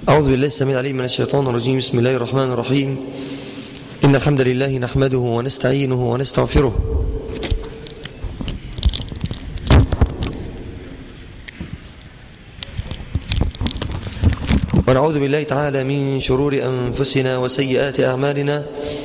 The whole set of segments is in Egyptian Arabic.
أعوذ بالله السميع العليم من الشيطان الرجيم بسم الله الرحمن الرحيم إن الحمد لله نحمده ونستعينه ونستغفره ونعوذ بالله تعالى من شرور أنفسنا وسيئات أعمالنا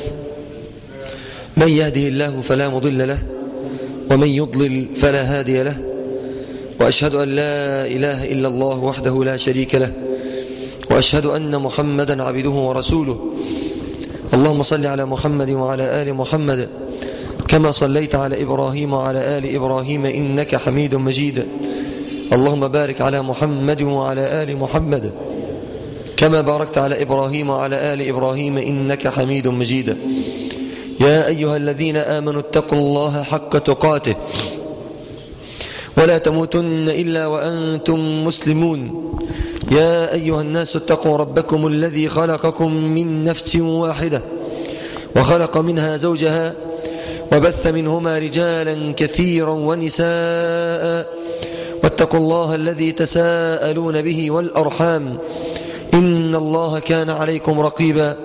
من يهده الله فلا مضل له ومن يضلل فلا هادي له وأشهد أن لا إله إلا الله وحده لا شريك له وأشهد أن محمدا عبده ورسوله اللهم صل على محمد وعلى آل محمد كما صليت على إبراهيم وعلى آل إبراهيم إنك حميد مجيد اللهم بارك على محمد وعلى آل محمد كما باركت على إبراهيم وعلى آل إبراهيم إنك حميد مجيد يا أيها الذين آمنوا اتقوا الله حق تقاته ولا تموتن إلا وأنتم مسلمون يا أيها الناس اتقوا ربكم الذي خلقكم من نفس واحدة وخلق منها زوجها وبث منهما رجالا كثيرا ونساء واتقوا الله الذي تساءلون به والأرحام إن الله كان عليكم رقيبا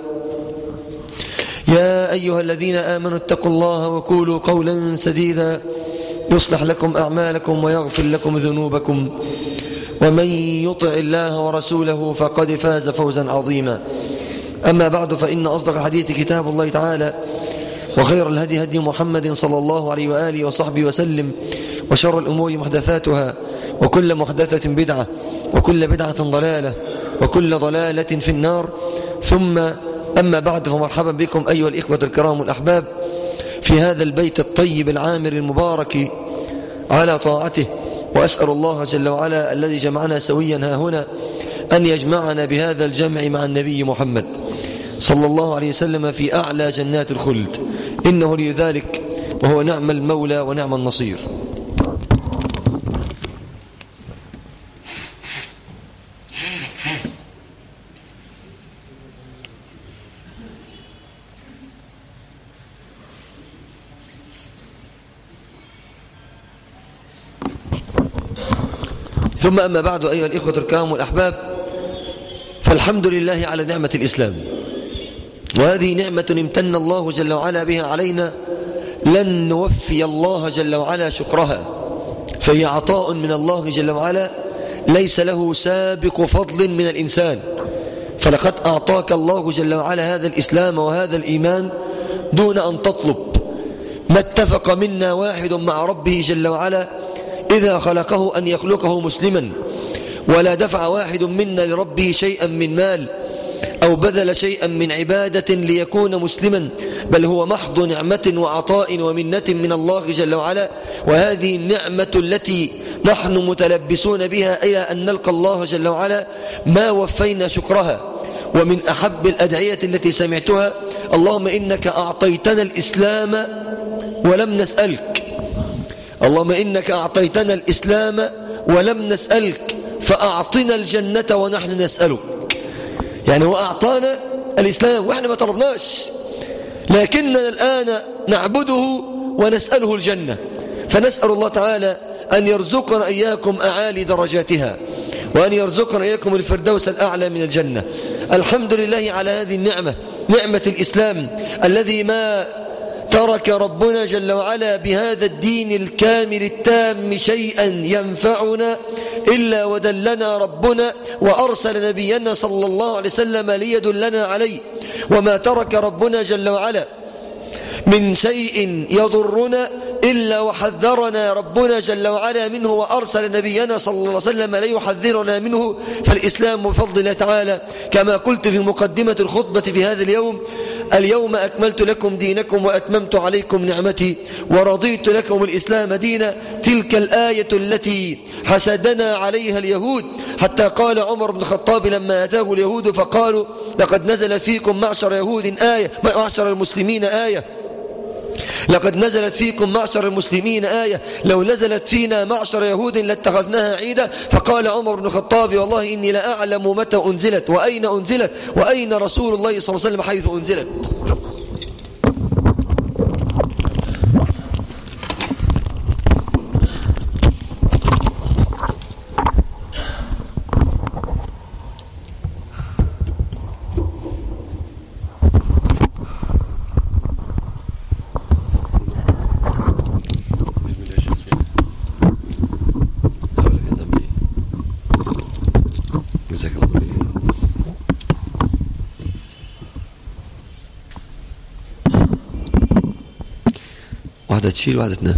يا أيها الذين آمنوا اتقوا الله وقولوا قولا سديدا يصلح لكم أعمالكم ويغفر لكم ذنوبكم ومن يطع الله ورسوله فقد فاز فوزا عظيما أما بعد فإن أصدق الحديث كتاب الله تعالى وخير الهدي هدي محمد صلى الله عليه وآله وصحبه وسلم وشر الأمور محدثاتها وكل محدثة بدعة وكل بدعة ضلالة وكل ضلالة في النار ثم أما بعد فمرحبا بكم أيها الإخوة الكرام والأحباب في هذا البيت الطيب العامر المبارك على طاعته وأسأل الله جل وعلا الذي جمعنا سويا ها هنا أن يجمعنا بهذا الجمع مع النبي محمد صلى الله عليه وسلم في أعلى جنات الخلد إنه لي ذلك وهو نعم المولى ونعم النصير ثم أما بعد أيها الإخوة الكرام والأحباب فالحمد لله على نعمة الإسلام وهذه نعمة امتن الله جل وعلا بها علينا لن نوفي الله جل وعلا شكرها فهي عطاء من الله جل وعلا ليس له سابق فضل من الإنسان فلقد أعطاك الله جل وعلا هذا الإسلام وهذا الإيمان دون أن تطلب ما اتفق منا واحد مع ربه جل وعلا إذا خلقه أن يخلقه مسلما ولا دفع واحد منا لربه شيئا من مال أو بذل شيئا من عبادة ليكون مسلما بل هو محض نعمة وعطاء ومنة من الله جل وعلا وهذه النعمة التي نحن متلبسون بها إلى أن نلقى الله جل وعلا ما وفينا شكرها ومن أحب الأدعية التي سمعتها اللهم إنك أعطيتنا الإسلام ولم نسألك اللهم إنك أعطيتنا الإسلام ولم نسألك فأعطنا الجنة ونحن نسألك يعني هو أعطانا الإسلام وإحنا ما طلبناش لكننا الآن نعبده ونسأله الجنة فنسأل الله تعالى أن يرزقنا إياكم أعالي درجاتها وأن يرزقنا إياكم الفردوس الأعلى من الجنة الحمد لله على هذه النعمة نعمة الإسلام الذي ما ترك ربنا جل وعلا بهذا الدين الكامل التام شيئا ينفعنا إلا ودلنا ربنا وأرسل نبينا صلى الله عليه وسلم ليدلنا عليه وما ترك ربنا جل وعلا من شيء يضرنا إلا وحذرنا ربنا جل وعلا منه وأرسل نبينا صلى الله عليه وسلم ليحذرنا منه فالإسلام بفضل الله تعالى كما قلت في مقدمة الخطبة في هذا اليوم اليوم أكملت لكم دينكم وأتممت عليكم نعمتي ورضيت لكم الإسلام دينا تلك الآية التي حسدنا عليها اليهود حتى قال عمر بن الخطاب لما أتاه اليهود فقالوا لقد نزلت فيكم معشر يهود آية معشر المسلمين آية لقد نزلت فيكم معشر المسلمين آية لو نزلت فينا معشر يهود لاتخذناها عيدا فقال عمر بن الخطاب والله إني لا أعلم متى أنزلت وأين أنزلت وأين رسول الله صلى الله عليه وسلم حيث أنزلت واحدة تشيل واحدة تنام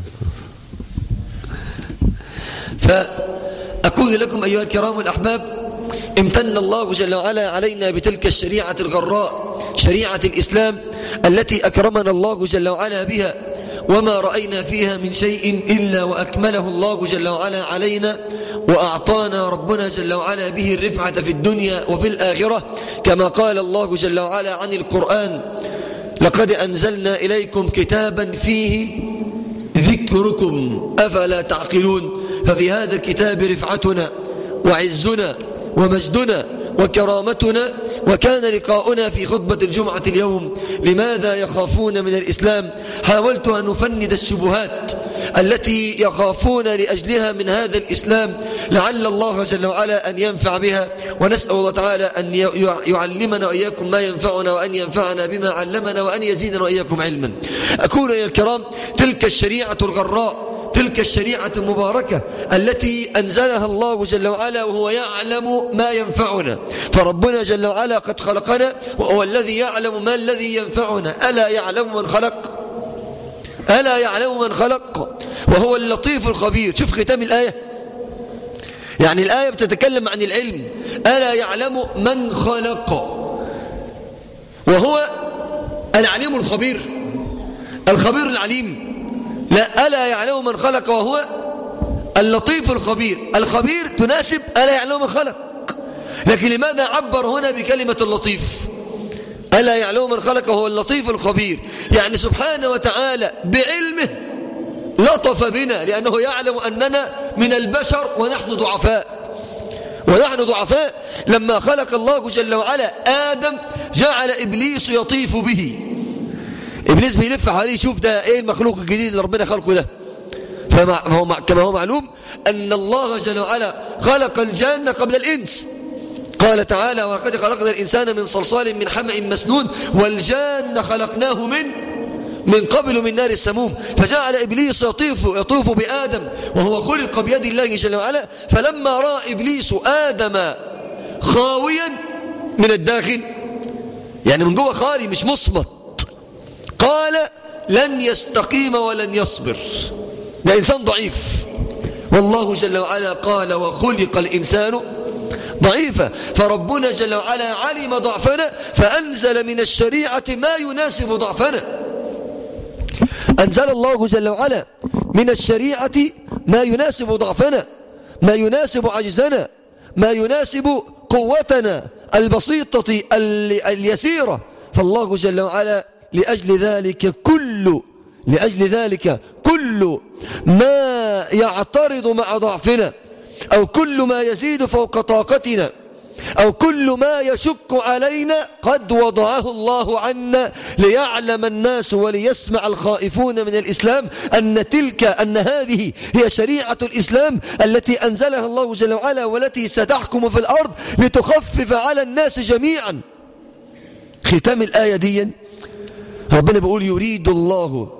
فأقول لكم أيها الكرام الأحباب امتن الله جل وعلا علينا بتلك الشريعة الغراء شريعة الإسلام التي أكرمنا الله جل وعلا بها وما رأينا فيها من شيء إلا وأكمله الله جل وعلا علينا وأعطانا ربنا جل وعلا به الرفعة في الدنيا وفي الآخرة كما قال الله جل وعلا عن القرآن لقد أنزلنا إليكم كتابا فيه ذكركم أفلا تعقلون ففي هذا الكتاب رفعتنا وعزنا ومجدنا وكرامتنا وكان لقاؤنا في خطبة الجمعة اليوم لماذا يخافون من الإسلام حاولت أن أفند الشبهات التي يخافون لأجلها من هذا الإسلام لعل الله جل وعلا أن ينفع بها ونسأل الله تعالى أن يعلمنا وإياكم ما ينفعنا وأن ينفعنا بما علمنا وأن يزيدنا وإياكم علما أكون يا الكرام تلك الشريعة الغراء تلك الشريعة المباركة التي أنزلها الله جل وعلا وهو يعلم ما ينفعنا فربنا جل وعلا قد خلقنا وهو الذي يعلم ما الذي ينفعنا ألا يعلم من خلق ألا يعلم من خلق وهو اللطيف الخبير شوف ختام الآية يعني الآية بتتكلم عن العلم ألا يعلم من خلق وهو العليم الخبير الخبير العليم لا ألا يعلم من خلق وهو اللطيف الخبير الخبير تناسب ألا يعلم من خلق لكن لماذا عبر هنا بكلمة اللطيف ألا يعلم من خلق وهو اللطيف الخبير يعني سبحانه وتعالى بعلمه لطف بنا لأنه يعلم أننا من البشر ونحن ضعفاء ونحن ضعفاء لما خلق الله جل وعلا آدم جعل إبليس يطيف به إبليس بيلف حواليه يشوف ده إيه المخلوق الجديد اللي ربنا خلقه ده فهو كما هو معلوم أن الله جل وعلا خلق الجنة قبل الإنس قال تعالى وقد خلقنا الإنسان من صلصال من حمأ مسنون والجان خلقناه من من قبل من نار السموم فجعل إبليس يطوف, يطوف بآدم وهو خلق بيد الله جل وعلا فلما رأى إبليس آدم خاويا من الداخل يعني من جوه خالي مش مصمت قال لن يستقيم ولن يصبر ده إنسان ضعيف والله جل وعلا قال وخلق الإنسان ضعيفة فربنا جل وعلا علم ضعفنا فأنزل من الشريعة ما يناسب ضعفنا أنزل الله جل وعلا من الشريعة ما يناسب ضعفنا ما يناسب عجزنا ما يناسب قوتنا البسيطة اليسيرة فالله جل وعلا لأجل ذلك كل لأجل ذلك كل ما يعترض مع ضعفنا أو كل ما يزيد فوق طاقتنا أو كل ما يشك علينا قد وضعه الله عنا ليعلم الناس وليسمع الخائفون من الإسلام أن تلك أن هذه هي شريعة الإسلام التي أنزلها الله جل وعلا والتي ستحكم في الأرض لتخفف على الناس جميعا ختام الآية دي ربنا بيقول يريد الله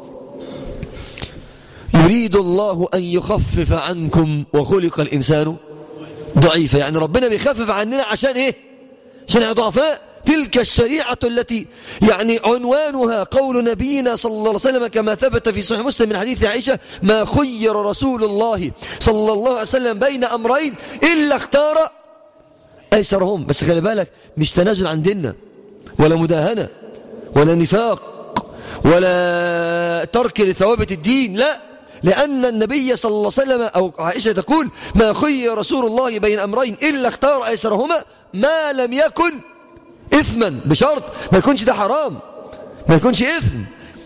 يريد الله أن يخفف عنكم وخلق الإنسان ضعيفة يعني ربنا بيخفف عننا عشان إيه عشان ضعفاء تلك الشريعة التي يعني عنوانها قول نبينا صلى الله عليه وسلم كما ثبت في صحيح مسلم من حديث عائشة ما خير رسول الله صلى الله عليه وسلم بين أمرين إلا اختار أيسرهم بس خلي بالك مش تنازل عن ديننا ولا مداهنة ولا نفاق ولا ترك لثوابت الدين لا لأن النبي صلى الله عليه وسلم أو عائشة تقول ما خير رسول الله بين أمرين إلا اختار أيسرهما ما لم يكن إثما بشرط ما يكونش ده حرام ما يكونش إثم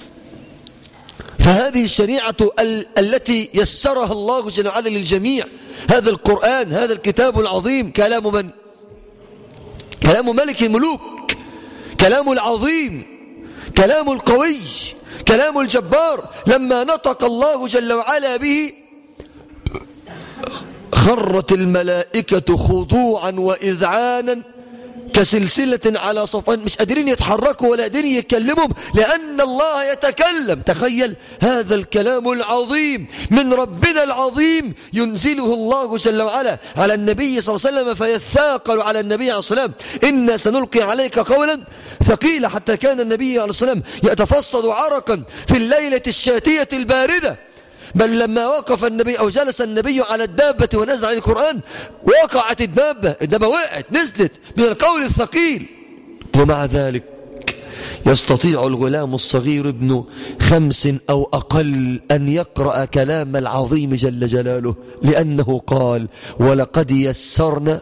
فهذه الشريعة ال التي يسرها الله جل وعلا للجميع هذا القرآن هذا الكتاب العظيم كلام من؟ كلام ملك الملوك كلام العظيم كلام القوي كلام الجبار لما نطق الله جل وعلا به خرت الملائكة خضوعا وإذعانا كسلسلة على صفان مش قادرين يتحركوا ولا قادرين يتكلموا لأن الله يتكلم تخيل هذا الكلام العظيم من ربنا العظيم ينزله الله جل وعلا على النبي صلى الله عليه وسلم فيثاقل على النبي عليه الصلاة والسلام إنا سنلقي عليك قولا ثقيلا حتى كان النبي عليه الصلاة والسلام يتفصد عرقا في الليلة الشاتية الباردة بل لما وقف النبي أو جلس النبي على الدابة ونزل عليه القرآن وقعت الدابة الدابة وقعت نزلت من القول الثقيل ومع ذلك يستطيع الغلام الصغير ابن خمس أو أقل أن يقرأ كلام العظيم جل جلاله لأنه قال ولقد يسرنا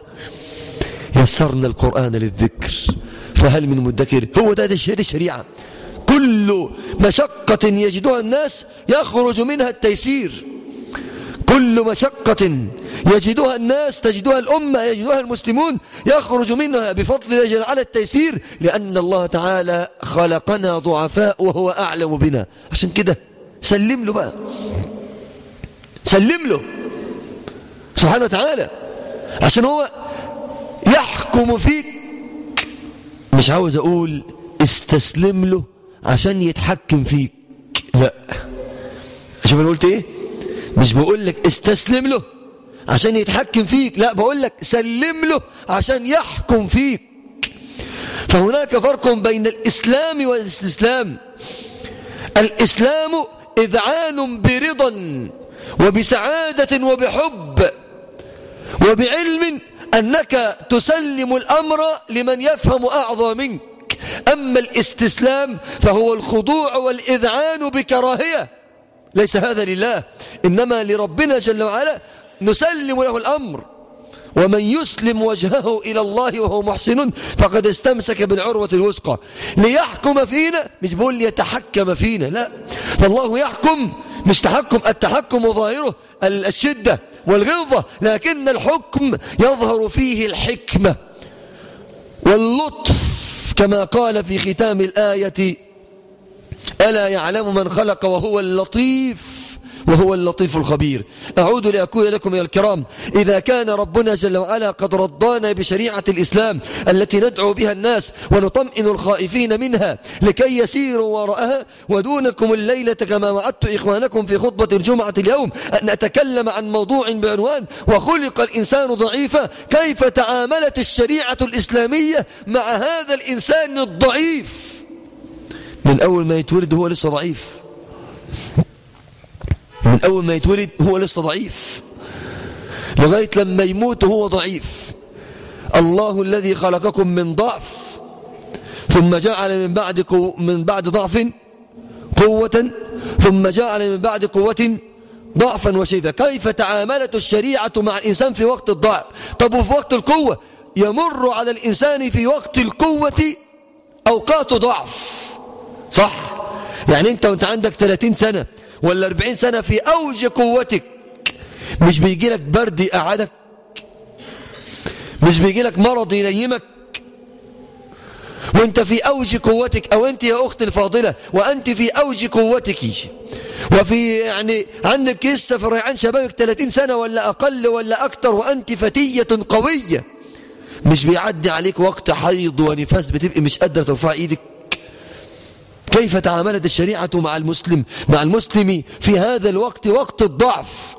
يسرنا القرآن للذكر فهل من مدكر هو ده الشريعة كل مشقة يجدها الناس يخرج منها التيسير كل مشقة يجدها الناس تجدها الأمة يجدها المسلمون يخرج منها بفضل الله على التيسير لأن الله تعالى خلقنا ضعفاء وهو أعلم بنا عشان كده سلم له بقى سلم له سبحانه وتعالى عشان هو يحكم فيك مش عاوز أقول استسلم له عشان يتحكم فيك لا شوف انا قلت ايه مش بقول لك استسلم له عشان يتحكم فيك لا بقول لك سلم له عشان يحكم فيك فهناك فرق بين الإسلام والاستسلام الإسلام إذعان برضا وبسعادة وبحب وبعلم أنك تسلم الأمر لمن يفهم أعظى منك أما الاستسلام فهو الخضوع والإذعان بكراهية ليس هذا لله إنما لربنا جل وعلا نسلم له الأمر ومن يسلم وجهه إلى الله وهو محسن فقد استمسك بالعروة الوثقى ليحكم فينا مش بقول ليتحكم فينا لا فالله يحكم مش تحكم التحكم ظاهره الشدة والغلظة لكن الحكم يظهر فيه الحكمة واللطف كما قال في ختام الآية ألا يعلم من خلق وهو اللطيف وهو اللطيف الخبير أعود لأقول لكم يا الكرام إذا كان ربنا جل وعلا قد رضانا بشريعة الإسلام التي ندعو بها الناس ونطمئن الخائفين منها لكي يسيروا وراءها ودونكم الليلة كما وعدت إخوانكم في خطبة الجمعة اليوم أن أتكلم عن موضوع بعنوان وخلق الإنسان ضعيفا كيف تعاملت الشريعة الإسلامية مع هذا الإنسان الضعيف من أول ما يتولد هو لسه ضعيف من أول ما يتولد هو لسه ضعيف لغاية لما يموت هو ضعيف الله الذي خلقكم من ضعف ثم جعل من بعد قو من بعد ضعف قوة ثم جعل من بعد قوة ضعفا وشيبة كيف تعاملت الشريعة مع الإنسان في وقت الضعف طب وفي وقت القوة يمر على الإنسان في وقت القوة أوقات ضعف صح يعني أنت وأنت عندك 30 سنة ولا 40 سنة في أوج قوتك مش بيجي لك برد يقعدك مش بيجي لك مرض ينيمك وانت في أوج قوتك أو أنت يا أختي الفاضلة وأنت في أوج قوتك وفي يعني عندك لسه في ريعان شبابك 30 سنة ولا أقل ولا أكتر وأنت فتية قوية مش بيعدي عليك وقت حيض ونفاس بتبقى مش قادرة ترفع ايدك كيف تعاملت الشريعة مع المسلم مع المسلم في هذا الوقت وقت الضعف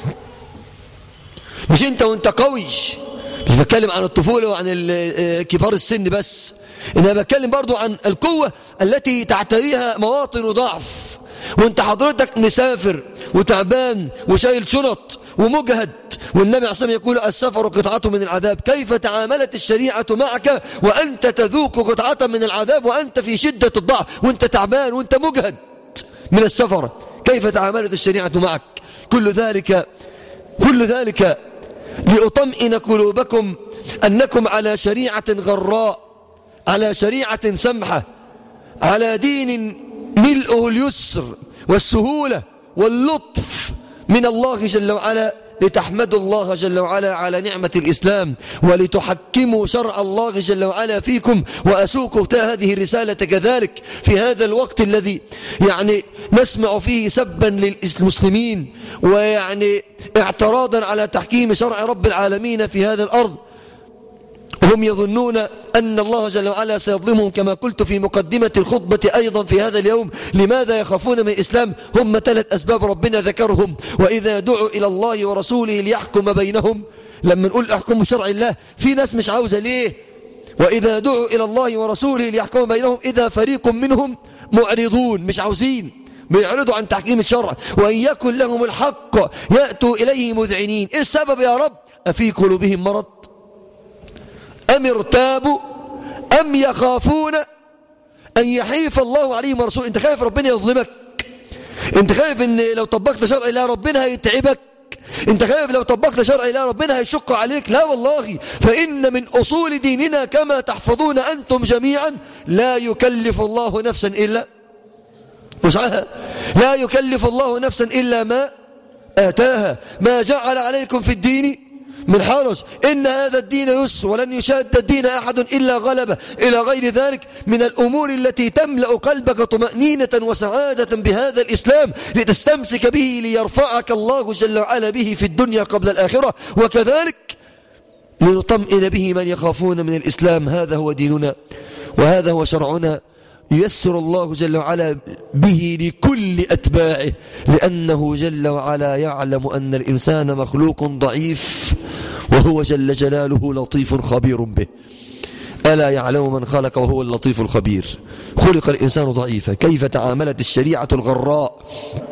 مش انت وانت قوي مش بتكلم عن الطفولة وعن كبار السن بس إنما بتكلم برضو عن القوة التي تعتريها مواطن ضعف وانت حضرتك مسافر وتعبان وشايل شنط ومجهد والنبي عليه الصلاة يقول السفر قطعة من العذاب كيف تعاملت الشريعة معك وأنت تذوق قطعة من العذاب وأنت في شدة الضعف وأنت تعبان وأنت مجهد من السفر كيف تعاملت الشريعة معك كل ذلك كل ذلك لأطمئن قلوبكم أنكم على شريعة غراء على شريعة سمحة على دين ملئه اليسر والسهولة واللطف من الله جل وعلا لتحمدوا الله جل وعلا على نعمة الإسلام ولتحكموا شرع الله جل وعلا فيكم وأسوق هذه الرسالة كذلك في هذا الوقت الذي يعني نسمع فيه سبا للمسلمين ويعني اعتراضا على تحكيم شرع رب العالمين في هذا الأرض هم يظنون أن الله جل وعلا سيظلمهم كما قلت في مقدمة الخطبة أيضا في هذا اليوم لماذا يخافون من الإسلام هم ثلاث أسباب ربنا ذكرهم وإذا دعوا إلى الله ورسوله ليحكم بينهم لما نقول احكموا شرع الله في ناس مش عاوزة ليه وإذا دعوا إلى الله ورسوله ليحكم بينهم إذا فريق منهم معرضون مش عاوزين بيعرضوا عن تحكيم الشرع وإن يكن لهم الحق يأتوا إليه مذعنين إيه السبب يا رب أفي قلوبهم مرض أم ارتابوا أم يخافون أن يحيف الله عليهم ورسوله أنت خايف ربنا يظلمك أنت خايف أن لو طبقت شرع الله ربنا هيتعبك انت خايف لو طبقت شرع الله ربنا هيشق عليك لا والله فإن من أصول ديننا كما تحفظون أنتم جميعا لا يكلف الله نفسا إلا وسعها لا يكلف الله نفسا إلا ما آتاها ما جعل عليكم في الدين من حرج إن هذا الدين يسر ولن يشاد الدين أحد إلا غلبه إلى غير ذلك من الأمور التي تملأ قلبك طمأنينة وسعادة بهذا الإسلام لتستمسك به ليرفعك الله جل وعلا به في الدنيا قبل الآخرة وكذلك لنطمئن به من يخافون من الإسلام هذا هو ديننا وهذا هو شرعنا ييسر الله جل وعلا به لكل أتباعه لأنه جل وعلا يعلم أن الإنسان مخلوق ضعيف وهو جل جلاله لطيف خبير به ألا يعلم من خلق وهو اللطيف الخبير خلق الإنسان ضعيفا كيف تعاملت الشريعة الغراء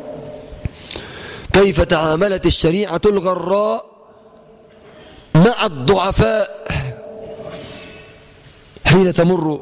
كيف تعاملت الشريعة الغراء مع الضعفاء حين تمر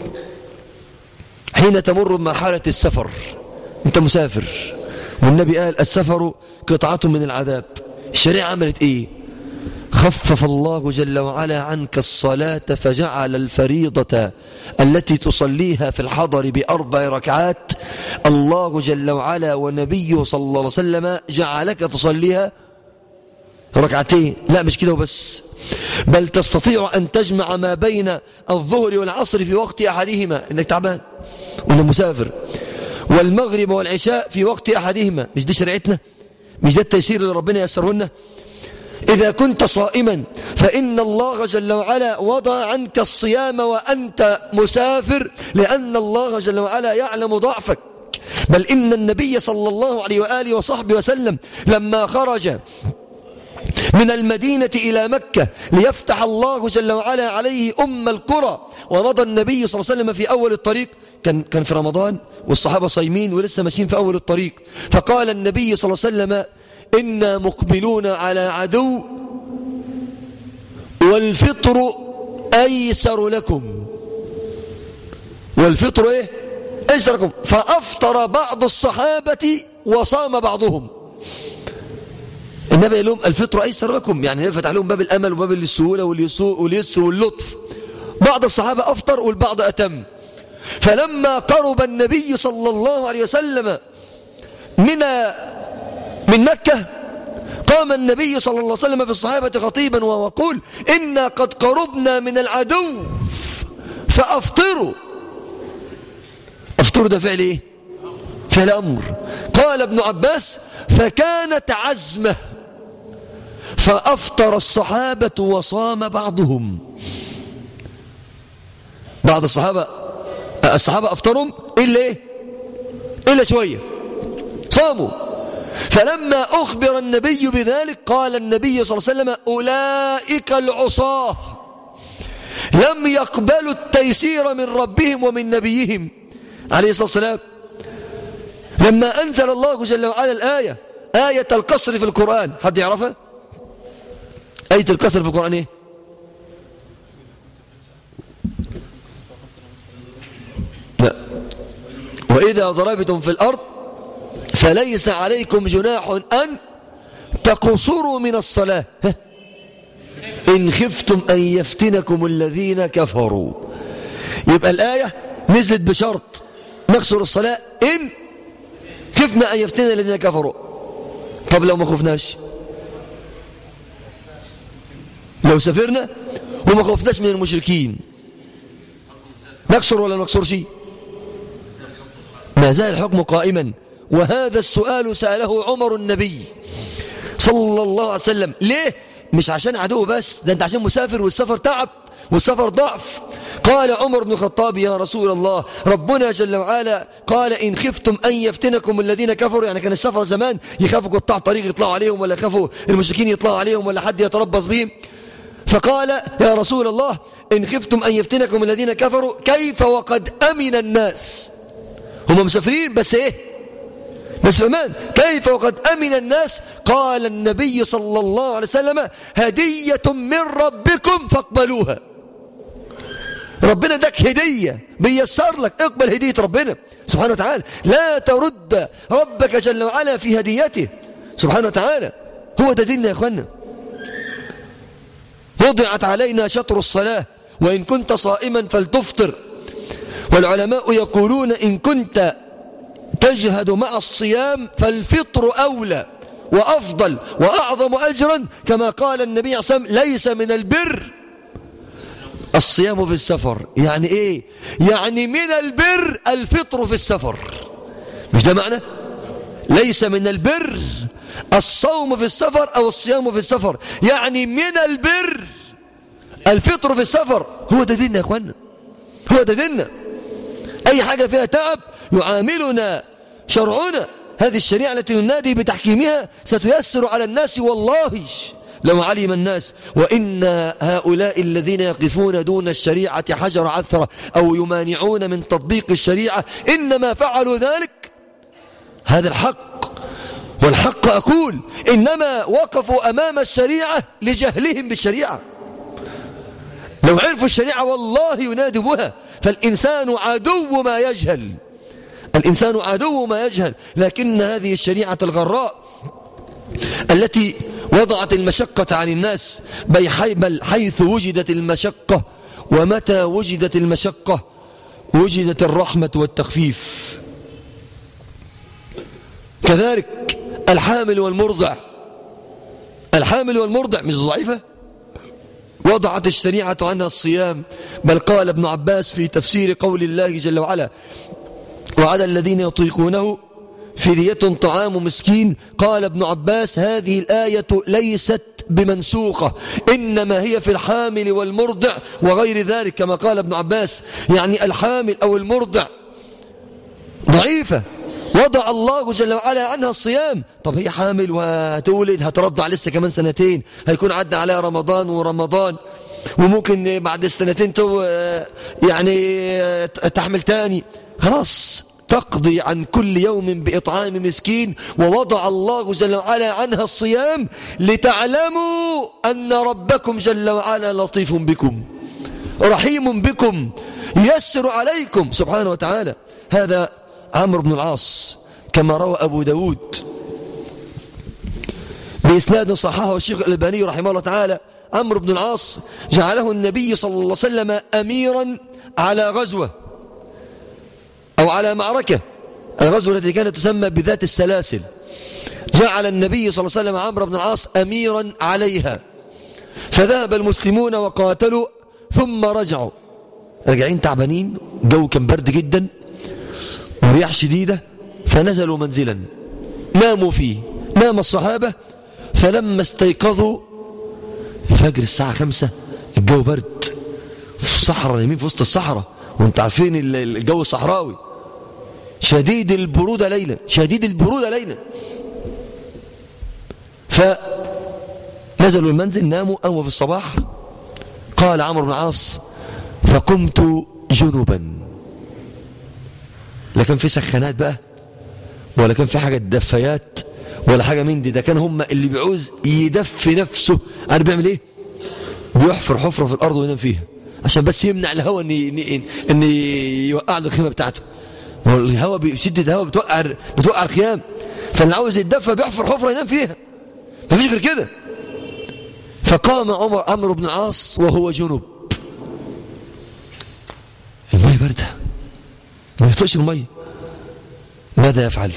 حين تمر بمرحلة السفر انت مسافر والنبي قال السفر قطعة من العذاب الشريعة عملت ايه خفف الله جل وعلا عنك الصلاة فجعل الفريضة التي تصليها في الحضر بأربع ركعات الله جل وعلا ونبيه صلى الله عليه وسلم جعلك تصليها ركعتين لا مش كده وبس بل تستطيع أن تجمع ما بين الظهر والعصر في وقت أحدهما إنك تعبان وإنك مسافر والمغرب والعشاء في وقت أحدهما مش دي شريعتنا مش ده التيسير اللي ربنا يسرهن إذا كنت صائما فإن الله جل وعلا وضع عنك الصيام وأنت مسافر لأن الله جل وعلا يعلم ضعفك بل إن النبي صلى الله عليه وآله وصحبه وسلم لما خرج من المدينة إلى مكة ليفتح الله جل وعلا عليه أم القرى ومضى النبي صلى الله عليه وسلم في أول الطريق كان كان في رمضان والصحابة صايمين ولسه ماشيين في أول الطريق فقال النبي صلى الله عليه وسلم إنا مقبلون على عدو والفطر أيسر لكم والفطر إيه أيسر لكم فأفطر بعض الصحابة وصام بعضهم النبي قال لهم الفطر أيسر لكم يعني يفتح لهم باب الأمل وباب السهولة واليسر واللطف بعض الصحابة أفطر والبعض أتم فلما قرب النبي صلى الله عليه وسلم من من مكة قام النبي صلى الله عليه وسلم في الصحابة خطيبا ويقول إنا قد قربنا من العدو فأفطروا أفطروا ده فعل إيه فعل أمر قال ابن عباس فكانت عزمه فأفطر الصحابة وصام بعضهم بعض الصحابة الصحابة أفطرهم إلا إيه إلا شوية صاموا فلما أخبر النبي بذلك قال النبي صلى الله عليه وسلم أولئك العصاه لم يقبلوا التيسير من ربهم ومن نبيهم عليه الصلاة والسلام لما أنزل الله جل وعلا الآية آية القصر في القرآن حد يعرفها آية القصر في القرآن إيه لا وإذا ضربتم في الأرض فليس عليكم جناح أن تقصروا من الصلاة إن خفتم أن يفتنكم الذين كفروا يبقى الآية نزلت بشرط نقصر الصلاة إن خفنا أن يفتنا الذين كفروا طب لو ما خفناش لو سافرنا وما خفناش من المشركين نكسر ولا نكسرش ما زال الحكم قائما وهذا السؤال سأله عمر النبي صلى الله عليه وسلم ليه مش عشان عدو بس ده انت عشان مسافر والسفر تعب والسفر ضعف قال عمر بن الخطاب يا رسول الله ربنا جل وعلا قال إن خفتم أن يفتنكم الذين كفروا يعني كان السفر زمان يخافوا قطاع طريق يطلعوا عليهم ولا يخافوا المشركين يطلعوا عليهم ولا حد يتربص بهم فقال يا رسول الله إن خفتم أن يفتنكم الذين كفروا كيف وقد أمن الناس هم مسافرين بس إيه بس أمان كيف وقد أمن الناس قال النبي صلى الله عليه وسلم هدية من ربكم فاقبلوها ربنا اداك هدية بيسر لك اقبل هدية ربنا سبحانه وتعالى لا ترد ربك جل وعلا في هديته سبحانه وتعالى هو ده ديننا يا اخوانا وضعت علينا شطر الصلاة وإن كنت صائما فلتفطر والعلماء يقولون إن كنت تجهد مع الصيام فالفطر أولى وأفضل وأعظم أجرا كما قال النبي عليه الصلاة والسلام ليس من البر الصيام في السفر يعني ايه يعني من البر الفطر في السفر مش ده معنى ليس من البر الصوم في السفر او الصيام في السفر يعني من البر الفطر في السفر هو ده ديننا يا اخوانا هو ده ديننا اي حاجة فيها تعب يعاملنا شرعنا هذه الشريعة التي ننادي بتحكيمها ستيسر على الناس والله لو علم الناس وإن هؤلاء الذين يقفون دون الشريعة حجر عثرة أو يمانعون من تطبيق الشريعة إنما فعلوا ذلك هذا الحق والحق أقول إنما وقفوا أمام الشريعة لجهلهم بالشريعة لو عرفوا الشريعة والله ينادوا بها فالإنسان عدو ما يجهل الإنسان عدو ما يجهل لكن هذه الشريعة الغراء التي وضعت المشقة عن الناس بل حيث وجدت المشقة ومتى وجدت المشقة وجدت الرحمة والتخفيف كذلك الحامل والمرضع الحامل والمرضع مش ضعيفة وضعت الشريعة عنها الصيام بل قال ابن عباس في تفسير قول الله جل وعلا وعلى الذين يطيقونه فدية طعام مسكين قال ابن عباس هذه الآية ليست بمنسوخة إنما هي في الحامل والمرضع وغير ذلك كما قال ابن عباس يعني الحامل أو المرضع ضعيفة وضع الله جل وعلا عنها الصيام طب هي حامل وهتولد هترضع لسه كمان سنتين هيكون عدى عليها رمضان ورمضان وممكن بعد السنتين تو يعني تحمل تاني خلاص تقضي عن كل يوم بإطعام مسكين ووضع الله جل وعلا عنها الصيام لتعلموا أن ربكم جل وعلا لطيف بكم رحيم بكم يسر عليكم سبحانه وتعالى هذا عمرو بن العاص كما روى أبو داود بإسناد صححه الشيخ الألباني رحمه الله تعالى عمرو بن العاص جعله النبي صلى الله عليه وسلم أميرا على غزوة أو على معركة الغزوة التي كانت تسمى بذات السلاسل جعل النبي صلى الله عليه وسلم عمرو بن العاص أميرا عليها فذهب المسلمون وقاتلوا ثم رجعوا راجعين تعبانين جو كان برد جدا ورياح شديدة فنزلوا منزلا ناموا فيه نام الصحابة فلما استيقظوا الفجر الساعة خمسة الجو برد في الصحراء يمين في وسط الصحراء وانت عارفين الجو الصحراوي شديد البرودة ليلا شديد البرودة ليلا فنزلوا المنزل ناموا أو في الصباح قال عمرو بن العاص فقمت جنبا لا كان في سخانات بقى ولا كان في حاجة دفايات ولا حاجة من دي ده كان هم اللي بيعوز يدفي نفسه عارف بيعمل ايه بيحفر حفرة في الأرض وينام فيها عشان بس يمنع الهواء ان ان يوقع له الخيمة بتاعته والهواء بشدة الهواء بتوقع بتوقع الخيام فاللي عاوز يتدفى بيحفر حفرة ينام فيها مفيش غير كده فقام عمر عمرو بن العاص وهو جنب المية باردة ما يطلقش المية ماذا يفعل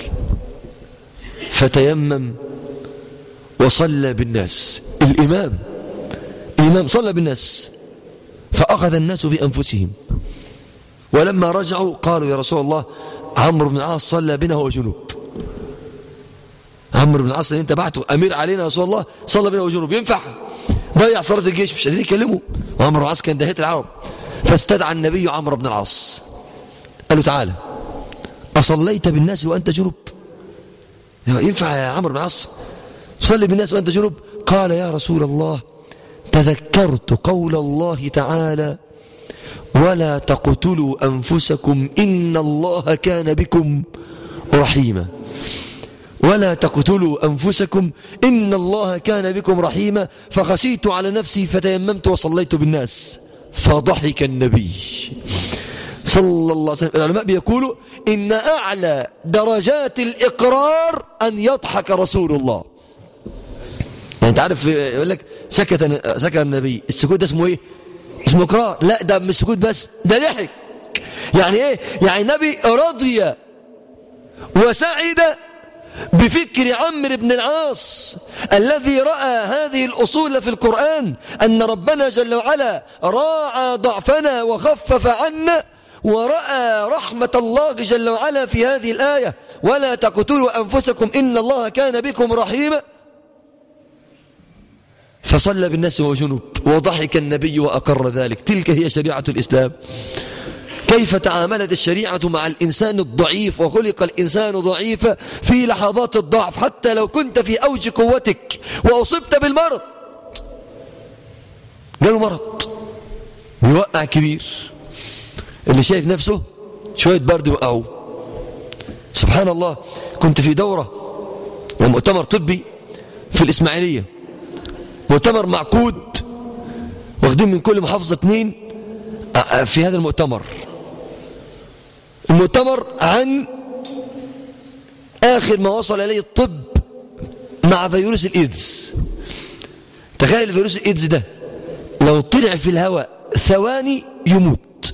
فتيمم وصلى بالناس الإمام الإمام صلى بالناس فأخذ الناس في أنفسهم ولما رجعوا قالوا يا رسول الله عمرو بن العاص صلى بنا وهو جنوب عمرو بن العاص اللي انت بعته امير علينا يا رسول الله صلى بنا وهو جنوب ينفع ضيع صلاه الجيش مش قادرين يكلموا وعمرو بن العاص كان دهيه العرب فاستدعى النبي عمرو بن العاص قال له تعالى أصليت بالناس وأنت جنب ينفع يا عمرو بن العاص صلي بالناس وأنت جنب قال يا رسول الله تذكرت قول الله تعالى ولا تقتلوا أنفسكم إن الله كان بكم رحيما ولا تقتلوا أنفسكم إن الله كان بكم رحيما فخشيت على نفسي فتيممت وصليت بالناس فضحك النبي صلى الله عليه وسلم العلماء بيقولوا إن أعلى درجات الإقرار أن يضحك رسول الله يعني أنت عارف يقول لك سكت سكت النبي السكوت ده اسمه إيه اسمه إقرار لا ده مش سكوت بس ده ضحك يعني إيه يعني النبي رضي وسعد بفكر عمرو بن العاص الذي رأى هذه الأصول في القرآن أن ربنا جل وعلا راعى ضعفنا وخفف عنا ورأى رحمة الله جل وعلا في هذه الآية ولا تقتلوا أنفسكم إن الله كان بكم رحيما فصلى بالناس وجنب وضحك النبي وأقر ذلك تلك هي شريعة الإسلام كيف تعاملت الشريعة مع الإنسان الضعيف وخلق الإنسان ضعيفا في لحظات الضعف حتى لو كنت في أوج قوتك وأصبت بالمرض قالوا مرض يوقع كبير اللي شايف نفسه شوية برد وقعوا سبحان الله كنت في دورة ومؤتمر طبي في الإسماعيلية مؤتمر معقود واخدين من كل محافظة اثنين في هذا المؤتمر المؤتمر عن آخر ما وصل إليه الطب مع فيروس الإيدز تخيل فيروس الإيدز ده لو طلع في الهواء ثواني يموت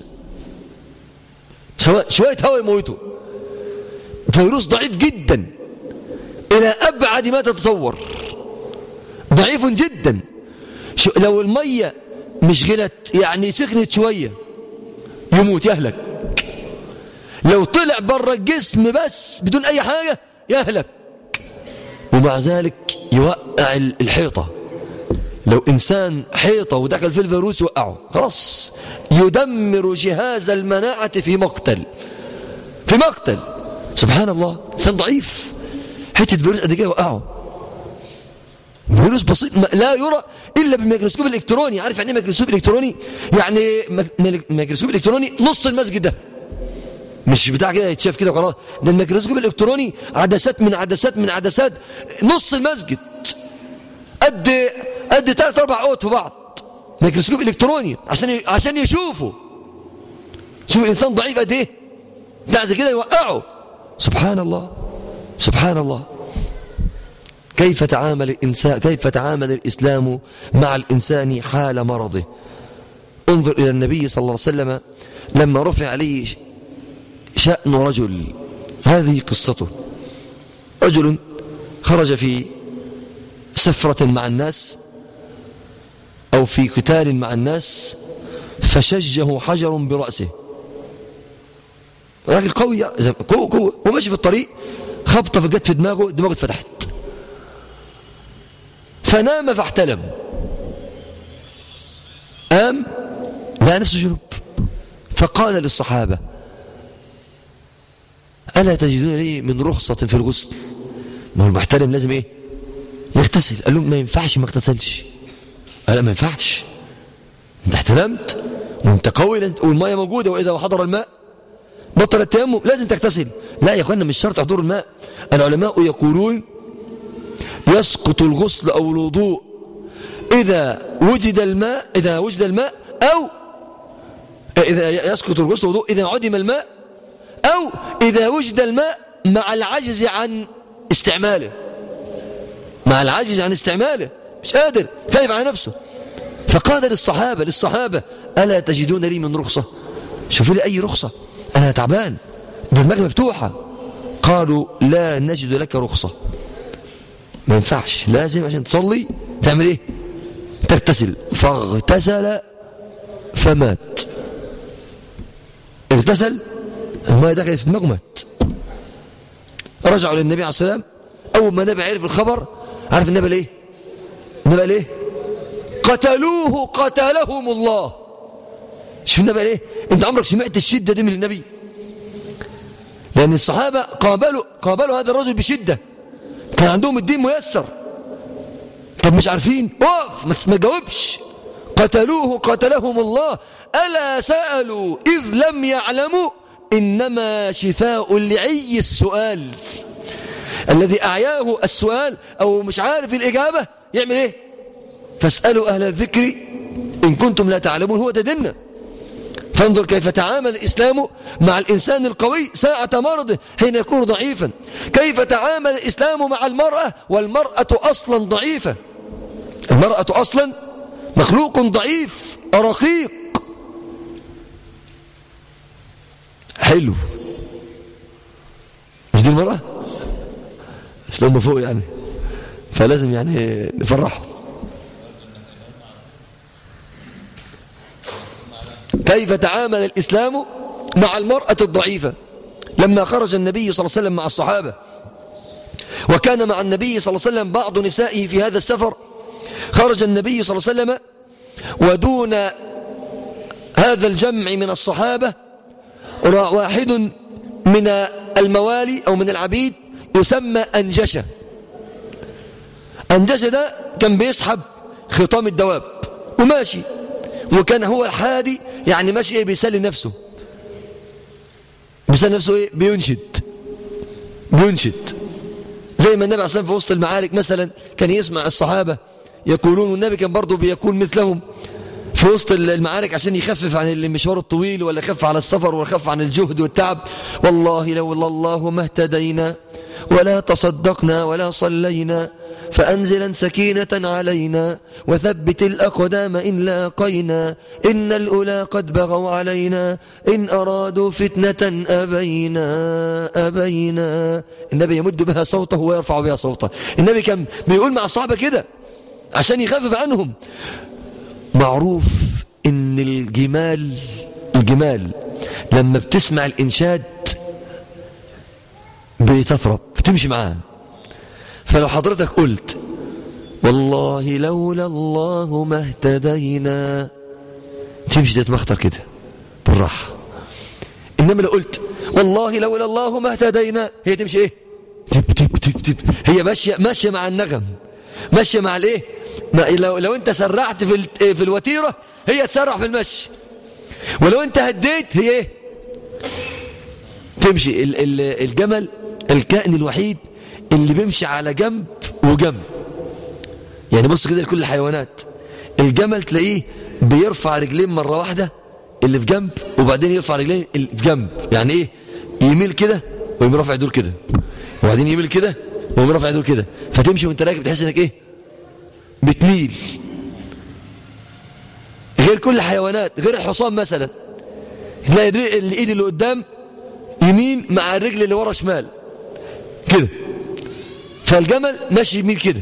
شوية هواء يموته فيروس ضعيف جدا إلى أبعد ما تتصور ضعيف جدا لو المية مش غلت يعني سخنت شوية يموت يهلك لو طلع بره الجسم بس بدون أي حاجة يهلك ومع ذلك يوقع الحيطة لو إنسان حيطة ودخل في الفيروس يوقعه خلاص يدمر جهاز المناعة في مقتل في مقتل سبحان الله إنسان ضعيف حتة فيروس قد كده يوقعه فيروس بسيط لا يرى إلا بالميكروسكوب الإلكتروني عارف يعني ايه ميكروسكوب إلكتروني يعني ميكروسكوب إلكتروني نص المسجد ده مش بتاع كده يتشاف كده وخلاص ده الميكروسكوب الإلكتروني عدسات من عدسات من عدسات نص المسجد قد قد ثلاث اربع اوض في بعض ميكروسكوب الكتروني عشان عشان يشوفوا شوف الانسان ضعيف قد ايه بعد كده يوقعه سبحان الله سبحان الله كيف تعامل الإنسان كيف تعامل الإسلام مع الإنسان حال مرضه انظر إلى النبي صلى الله عليه وسلم لما رفع عليه شأن رجل هذه قصته رجل خرج في سفرة مع الناس أو في قتال مع الناس فشجه حجر برأسه راجل قوي قوة قوة وماشي في الطريق خبطة فجت في دماغه دماغه اتفتحت فنام فاحتلم قام لقى نفسه جنوب فقال للصحابة ألا تجدون لي من رخصة في الغسل ما هو المحترم لازم ايه يغتسل قال لهم ما ينفعش ما اغتسلش قال ما ينفعش انت احتلمت وانت قوي والماء موجودة وإذا حضر الماء بطل التيمم لازم تغتسل لا يا اخوانا مش شرط حضور الماء العلماء يقولون يسقط الغسل أو الوضوء إذا وجد الماء إذا وجد الماء أو إذا يسقط الغسل والوضوء إذا عدم الماء أو إذا وجد الماء مع العجز عن استعماله مع العجز عن استعماله مش قادر خايف على نفسه فقال للصحابة للصحابة ألا تجدون لي من رخصة شوفوا لي أي رخصة أنا تعبان دماغي مفتوحة قالوا لا نجد لك رخصة ما ينفعش لازم عشان تصلي تعمل ايه تغتسل فاغتسل فمات اغتسل الماء دخل في دماغه مات رجعوا للنبي عليه السلام اول ما النبي عرف الخبر عارف النبي ليه النبي ليه قتلوه قتلهم الله شوف النبي ليه انت عمرك سمعت الشدة دي من النبي لأن الصحابة قابلوا, قابلوا هذا الرجل بشدة كان عندهم الدين ميسر طب مش عارفين اقف ما تجاوبش قتلوه قتلهم الله ألا سألوا إذ لم يعلموا إنما شفاء لعي السؤال الذي أعياه السؤال أو مش عارف الإجابة يعمل إيه فاسألوا أهل الذكر إن كنتم لا تعلمون هو تدنا فانظر كيف تعامل الإسلام مع الإنسان القوي ساعة مرضه حين يكون ضعيفا كيف تعامل الإسلام مع المرأة والمرأة أصلا ضعيفة المرأة أصلا مخلوق ضعيف رقيق حلو مش دي المرأة اسلام فوق يعني فلازم يعني نفرحه كيف تعامل الإسلام مع المرأة الضعيفة لما خرج النبي صلى الله عليه وسلم مع الصحابة وكان مع النبي صلى الله عليه وسلم بعض نسائه في هذا السفر خرج النبي صلى الله عليه وسلم ودون هذا الجمع من الصحابة واحد من الموالي أو من العبيد يسمى أنجشة أنجشة ده كان بيسحب خطام الدواب وماشي وكان هو الحادي يعني ماشي ايه بيسلي نفسه بيسلي نفسه ايه بينشد بينشد زي ما النبي عليه الصلاة في وسط المعارك مثلا كان يسمع الصحابة يقولون والنبي كان برضه بيكون مثلهم في وسط المعارك عشان يخفف عن المشوار الطويل ولا يخفف عن السفر ولا يخفف عن الجهد والتعب والله لولا الله ما اهتدينا ولا تصدقنا ولا صلينا فأنزلا سكينة علينا وثبت الأقدام إن لاقينا إن الأولى قد بغوا علينا إن أرادوا فتنة أبينا أبينا النبي يمد بها صوته ويرفع بها صوته النبي كان بيقول مع الصحابة كده عشان يخفف عنهم معروف ان الجمال الجمال لما بتسمع الإنشاد بتطرب بتمشي معاه فلو حضرتك قلت والله لولا الله ما اهتدينا تمشي تتمخطر كده بالراحة إنما لو قلت والله لولا الله ما اهتدينا هي تمشي ايه تب تب تب تب هي ماشية ماشية مع النغم ماشية مع الايه لو, لو انت سرعت في, في الوتيرة هي تسرع في المشي ولو انت هديت هي ايه تمشي الجمل الكائن الوحيد اللي بيمشي على جنب وجنب يعني بص كده لكل الحيوانات الجمل تلاقيه بيرفع رجلين مرة واحدة اللي في جنب وبعدين يرفع رجلين اللي في جنب يعني ايه يميل كده ويقوم رافع دول كده وبعدين يميل كده ويقوم رافع دول كده فتمشي وانت راكب تحس انك ايه بتميل غير كل الحيوانات غير الحصان مثلا تلاقي الايد اللي قدام يمين مع الرجل اللي ورا شمال كده فالجمل ماشي يمين كده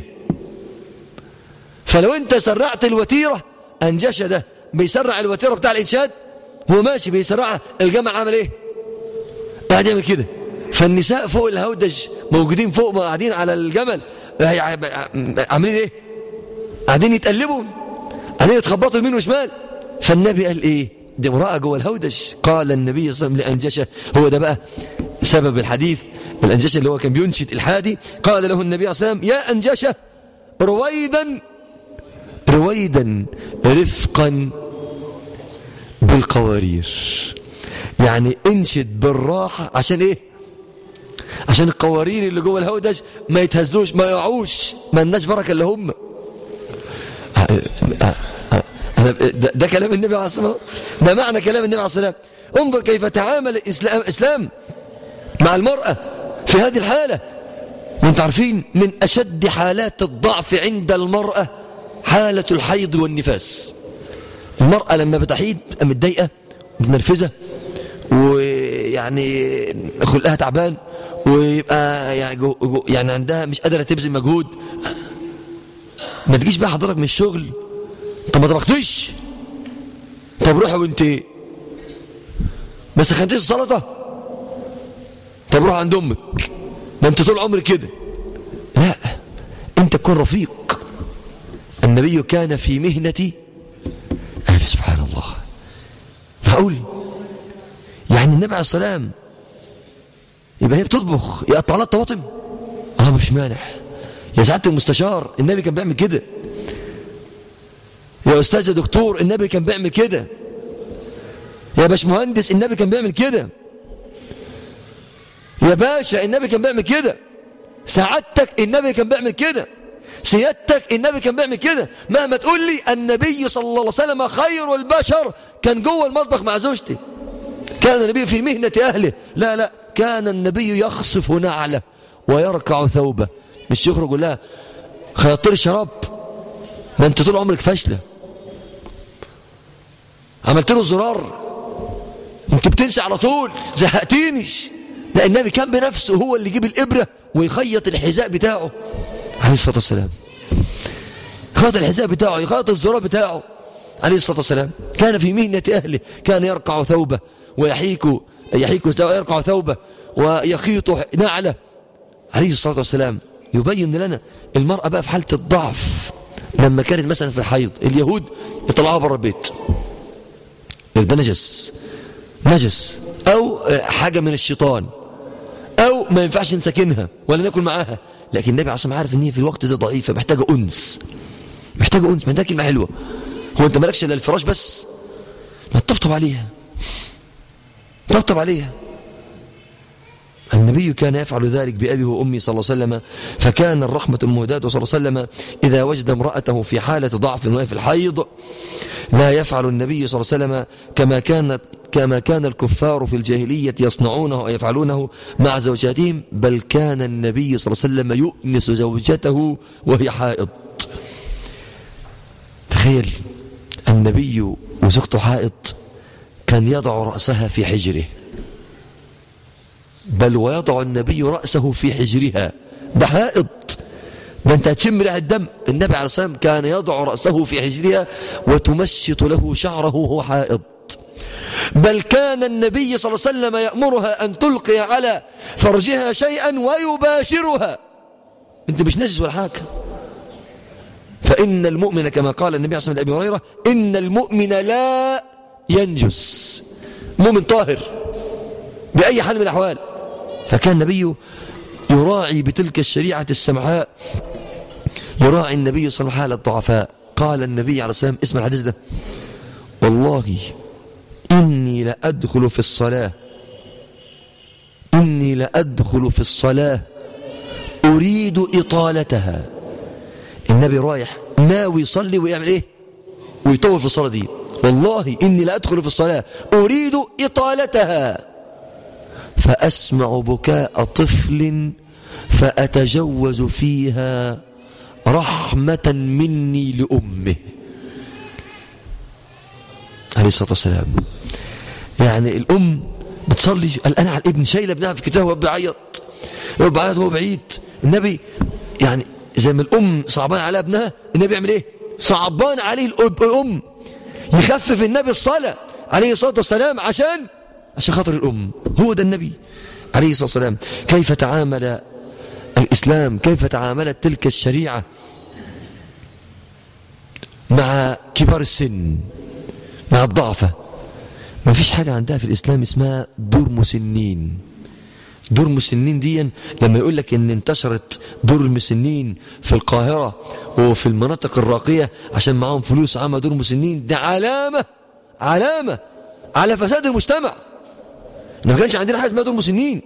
فلو انت سرعت الوتيرة انجش ده بيسرع الوتيرة بتاع الانشاد هو ماشي بيسرعها الجمل عمل ايه قاعد يعمل كده فالنساء فوق الهودج موجودين فوق قاعدين على الجمل عاملين ايه قاعدين يتقلبوا قاعدين يتخبطوا يمين وشمال فالنبي قال ايه دي امرأة جوه الهودج قال النبي صلى الله عليه وسلم لأنجشة هو ده بقى سبب الحديث الأنجشة اللي هو كان بينشد الحادي قال له النبي صلى الله عليه وسلم يا أنجشة رويدا رويدا رفقا بالقوارير يعني انشد بالراحة عشان ايه عشان القوارير اللي جوه الهودج ما يتهزوش ما يقعوش ما لناش بركة اللي هم ده, ده كلام النبي عليه الصلاة والسلام ده معنى كلام النبي عليه الصلاة والسلام انظر كيف تعامل الإسلام, الإسلام مع المرأة في هذه الحالة وانت عارفين من أشد حالات الضعف عند المرأة حالة الحيض والنفاس المرأة لما بتحيض متضايقة متنرفزة ويعني خلقها تعبان ويبقى يعني, جو جو يعني عندها مش قادرة تبذل مجهود ما تجيش بقى حضرتك من الشغل طب ما طبختيش طب روحي وانت ما سخنتيش السلطه طب روح عند امك ده انت طول عمرك كده لا انت تكون رفيق النبي كان في مهنة أهل سبحان الله يعني النبي عليه السلام يبقى هي بتطبخ يقطع لها الطماطم اه مفيش مانع يا سعاده المستشار النبي كان بيعمل كده يا استاذ دكتور النبي كان بيعمل كده يا باشمهندس النبي كان بيعمل كده يا باشا النبي كان بيعمل كده سعادتك النبي كان بيعمل كده سيادتك النبي كان بيعمل كده مهما تقول لي النبي صلى الله عليه وسلم خير البشر كان جوه المطبخ مع زوجته كان النبي في مهنة أهله لا لا كان النبي يخصف نعله ويركع ثوبه مش يخرج يقول لها خيطر الشراب ما انت طول عمرك فاشله عملت له الزرار انت بتنسى على طول زهقتيني لا النبي كان بنفسه هو اللي يجيب الإبرة ويخيط الحذاء بتاعه عليه الصلاة والسلام يخيط الحذاء بتاعه يخيط الزرار بتاعه عليه الصلاة والسلام كان في مهنة أهله كان يرقع ثوبه ويحيك يحيك يرقع ثوبه ويخيط نعله عليه الصلاة والسلام يبين لنا المرأة بقى في حالة الضعف لما كانت مثلا في الحيض اليهود يطلعوها بره البيت ده نجس نجس أو حاجة من الشيطان أو ما ينفعش نسكنها ولا ناكل معاها لكن النبي عليه الصلاة عارف ان هي في الوقت ده ضعيفة محتاجة أنس محتاجة أنس محتاجة كلمة حلوة هو أنت مالكش إلا الفراش بس ما تطبطب عليها طبطب عليها النبي كان يفعل ذلك بأبيه وأمي صلى الله عليه وسلم فكان الرحمة المهداة صلى الله عليه وسلم إذا وجد امرأته في حالة ضعف وهي في الحيض لا يفعل النبي صلى الله عليه وسلم كما كانت كما كان الكفار في الجاهلية يصنعونه ويفعلونه مع زوجاتهم بل كان النبي صلى الله عليه وسلم يؤنس زوجته وهي حائض تخيل النبي وزوجته حائض كان يضع رأسها في حجره بل ويضع النبي رأسه في حجرها ده حائض ده انت هتشم ريحه الدم النبي عليه الصلاه والسلام كان يضع رأسه في حجرها وتمشط له شعره وهو حائض بل كان النبي صلى الله عليه وسلم يأمرها أن تلقي على فرجها شيئا ويباشرها انت مش نجس ولا حاجة فإن المؤمن كما قال النبي عليه الصلاة والسلام لأبي هريرة إن المؤمن لا ينجس مؤمن طاهر بأي حال من الأحوال فكان النبي يراعي بتلك الشريعة السمحاء يراعي النبي صلى الله عليه وسلم حال الضعفاء قال النبي عليه الصلاة والسلام اسم الحديث ده والله إني لأدخل في الصلاة إني لأدخل في الصلاة أريد إطالتها النبي رايح ناوي يصلي ويعمل إيه ويطول في الصلاة دي والله إني لأدخل في الصلاة أريد إطالتها فأسمع بكاء طفل فأتجوز فيها رحمة مني لأمه عليه الصلاة والسلام يعني الأم بتصلي قلقانة على الابن شايلة ابنها في كتابه وبيعيط وبيعيط وهو بعيد النبي يعني زي ما الأم صعبان على ابنها النبي يعمل ايه صعبان عليه الأم يخفف النبي الصلاة عليه الصلاة والسلام عشان عشان خاطر الأم هو ده النبي عليه الصلاة والسلام كيف تعامل الإسلام كيف تعاملت تلك الشريعة مع كبار السن مع الضعفة ما فيش حاجة عندها في الإسلام اسمها دور مسنين دور مسنين دي لما يقول لك ان انتشرت دور المسنين في القاهرة وفي المناطق الراقية عشان معاهم فلوس عامة دور مسنين ده علامة علامة على فساد المجتمع ما كانش عندنا حاجة اسمها دور مسنين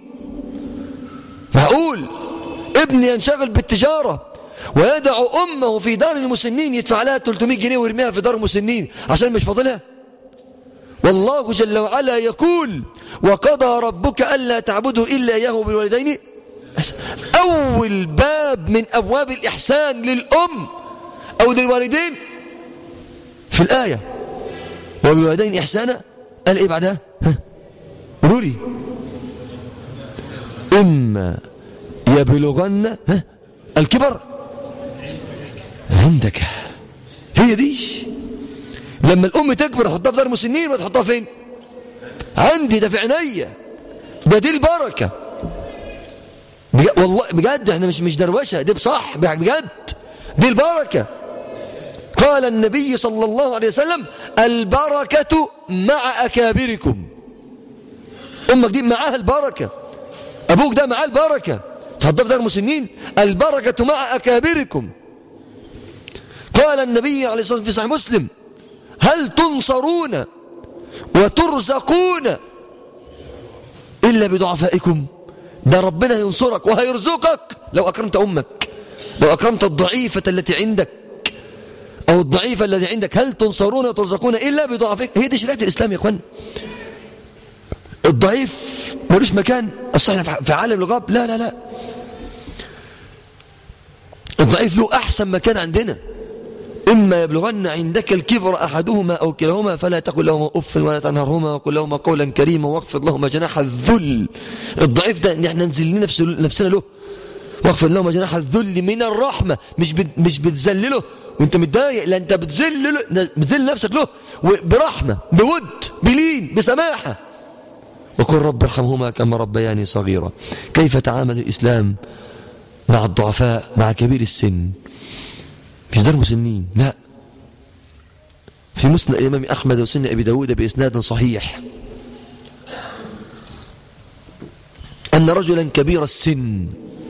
معقول ابني ينشغل بالتجارة ويدع أمه في دار المسنين يدفع لها 300 جنيه ويرميها في دار المسنين عشان مش فاضلها والله جل وعلا يقول وقضى ربك ألا تعبدوا إلا إياه بالوالدين أول باب من أبواب الإحسان للأم أو للوالدين في الآية وبالوالدين إحسانا قال إيه بعدها قولوا لي إما يبلغن الكبر عندك هي دي لما الأم تكبر تحطها في دار مسنين ما تحطها فين عندي ده في عينيا ده دي البركة بجد والله بجد احنا مش مش دروشة دي بصح بجد دي البركة قال النبي صلى الله عليه وسلم البركة مع أكابركم أمك دي معاها البركة أبوك ده معاه البركة تحضر دار المسنين البركة مع أكابركم قال النبي عليه الصلاة والسلام في صحيح مسلم هل تنصرون وترزقون إلا بضعفائكم ده ربنا ينصرك وهيرزقك لو أكرمت أمك لو أكرمت الضعيفة التي عندك أو الضعيفة الذي عندك هل تنصرون وترزقون إلا بضعفائكم هي دي شريعة الإسلام يا أخوان الضعيف ملوش مكان أصل في عالم الغاب لا لا لا الضعيف له أحسن مكان عندنا إما يبلغن عندك الكبر أحدهما أو كلاهما فلا تقل لهما أف ولا تنهرهما وقل لهما قولا كريما واخفض لهما جناح الذل الضعيف ده نحن ننزل نفسنا له واخفض لهما جناح الذل من الرحمة مش مش بتذلله وانت متضايق لا انت بتذل بتذل نفسك له برحمة بود بلين بسماحة وقل رب ارحمهما كما ربياني صغيرا كيف تعامل الإسلام مع الضعفاء مع كبير السن مش دار مسنين لا في مسند الإمام أحمد وسن أبي داود بإسناد صحيح أن رجلا كبير السن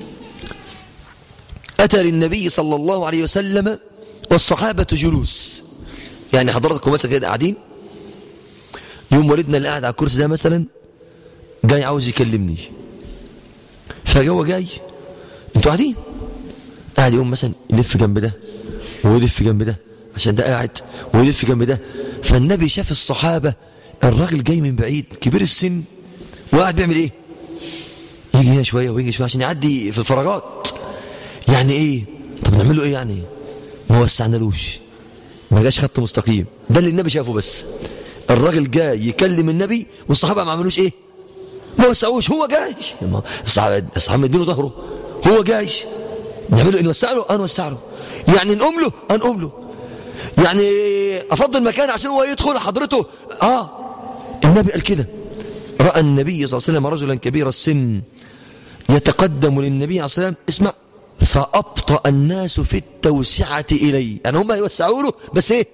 أتى للنبي صلى الله عليه وسلم والصحابة جلوس يعني حضراتكم مثلا كده قاعدين يوم والدنا اللي قاعد على الكرسي ده مثلا جاي عاوز يكلمني فجوه جاي انتوا قاعدين قاعد يقوم مثلا يلف جنب ده ويلف جنب ده عشان ده قاعد ويلف جنب ده فالنبي شاف الصحابة الراجل جاي من بعيد كبير السن وقاعد بيعمل ايه يجي هنا شوية ويجي شوية عشان يعدي في الفراغات يعني ايه طب نعمل له ايه يعني ما وسعنالوش ما جاش خط مستقيم ده اللي النبي شافه بس الراجل جاي يكلم النبي والصحابة ما عملوش ايه ما وسعوش هو جاي الصحابة الصحابة مدينه ظهره هو جاي نعمل له نوسع له اه نوسع له يعني نقوم له اه نقوم له يعني افضل مكان عشان هو يدخل حضرته اه النبي قال كده راى النبي صلى الله عليه وسلم رجلا كبير السن يتقدم للنبي عليه الصلاه والسلام اسمع فابطا الناس في التوسعه اليه يعني هم يوسعوا له بس ايه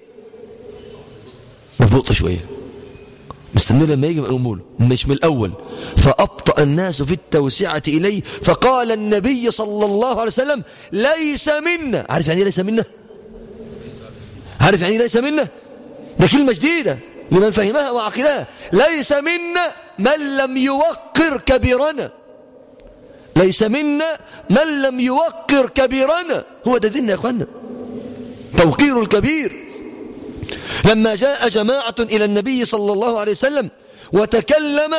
ببطء شويه مستني لما يجي يقوموا له مش من الاول فابطا الناس في التوسعه اليه فقال النبي صلى الله عليه وسلم ليس منا عارف يعني ايه ليس منا عارف يعني ايه ليس منا ده كلمه جديده لمن فهمها وعقلها ليس منا من لم يوقر كبيرنا ليس منا من لم يوقر كبيرنا هو ده ديننا يا اخوانا توقير الكبير لما جاء جماعة إلى النبي صلى الله عليه وسلم وتكلم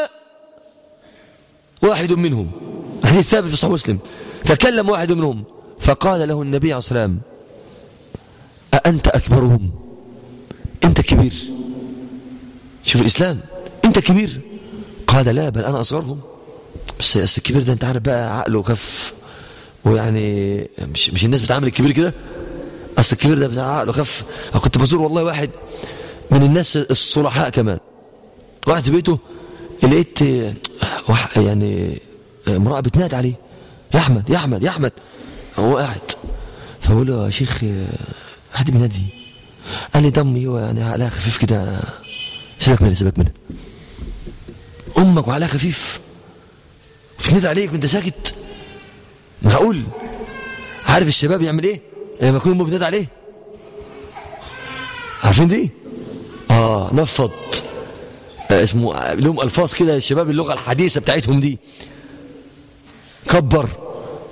واحد منهم حديث ثابت في صحيح مسلم تكلم واحد منهم فقال له النبي عليه الصلاة والسلام أأنت أكبرهم أنت كبير شوف الإسلام أنت كبير قال لا بل أنا أصغرهم بس الكبير ده أنت عارف بقى عقله خف ويعني مش, مش الناس بتعامل الكبير كده أصل الكبير ده بتاع عقله خف أنا كنت بزور والله واحد من الناس الصلحاء كمان واحد في بيته لقيت يعني امرأة بتنادي عليه يا أحمد يا أحمد يا أحمد هو قاعد فبقول له يا شيخ حد بينادي قال لي دمي هو يعني عليها خفيف كده سيبك منها سيبك منها أمك وعليها خفيف بتنادي عليك وانت ساكت معقول عارف الشباب يعمل ايه لما يكون امه بتنادي عليه عارفين دي اه نفض آه اسمه لهم الفاظ كده الشباب اللغه الحديثه بتاعتهم دي كبر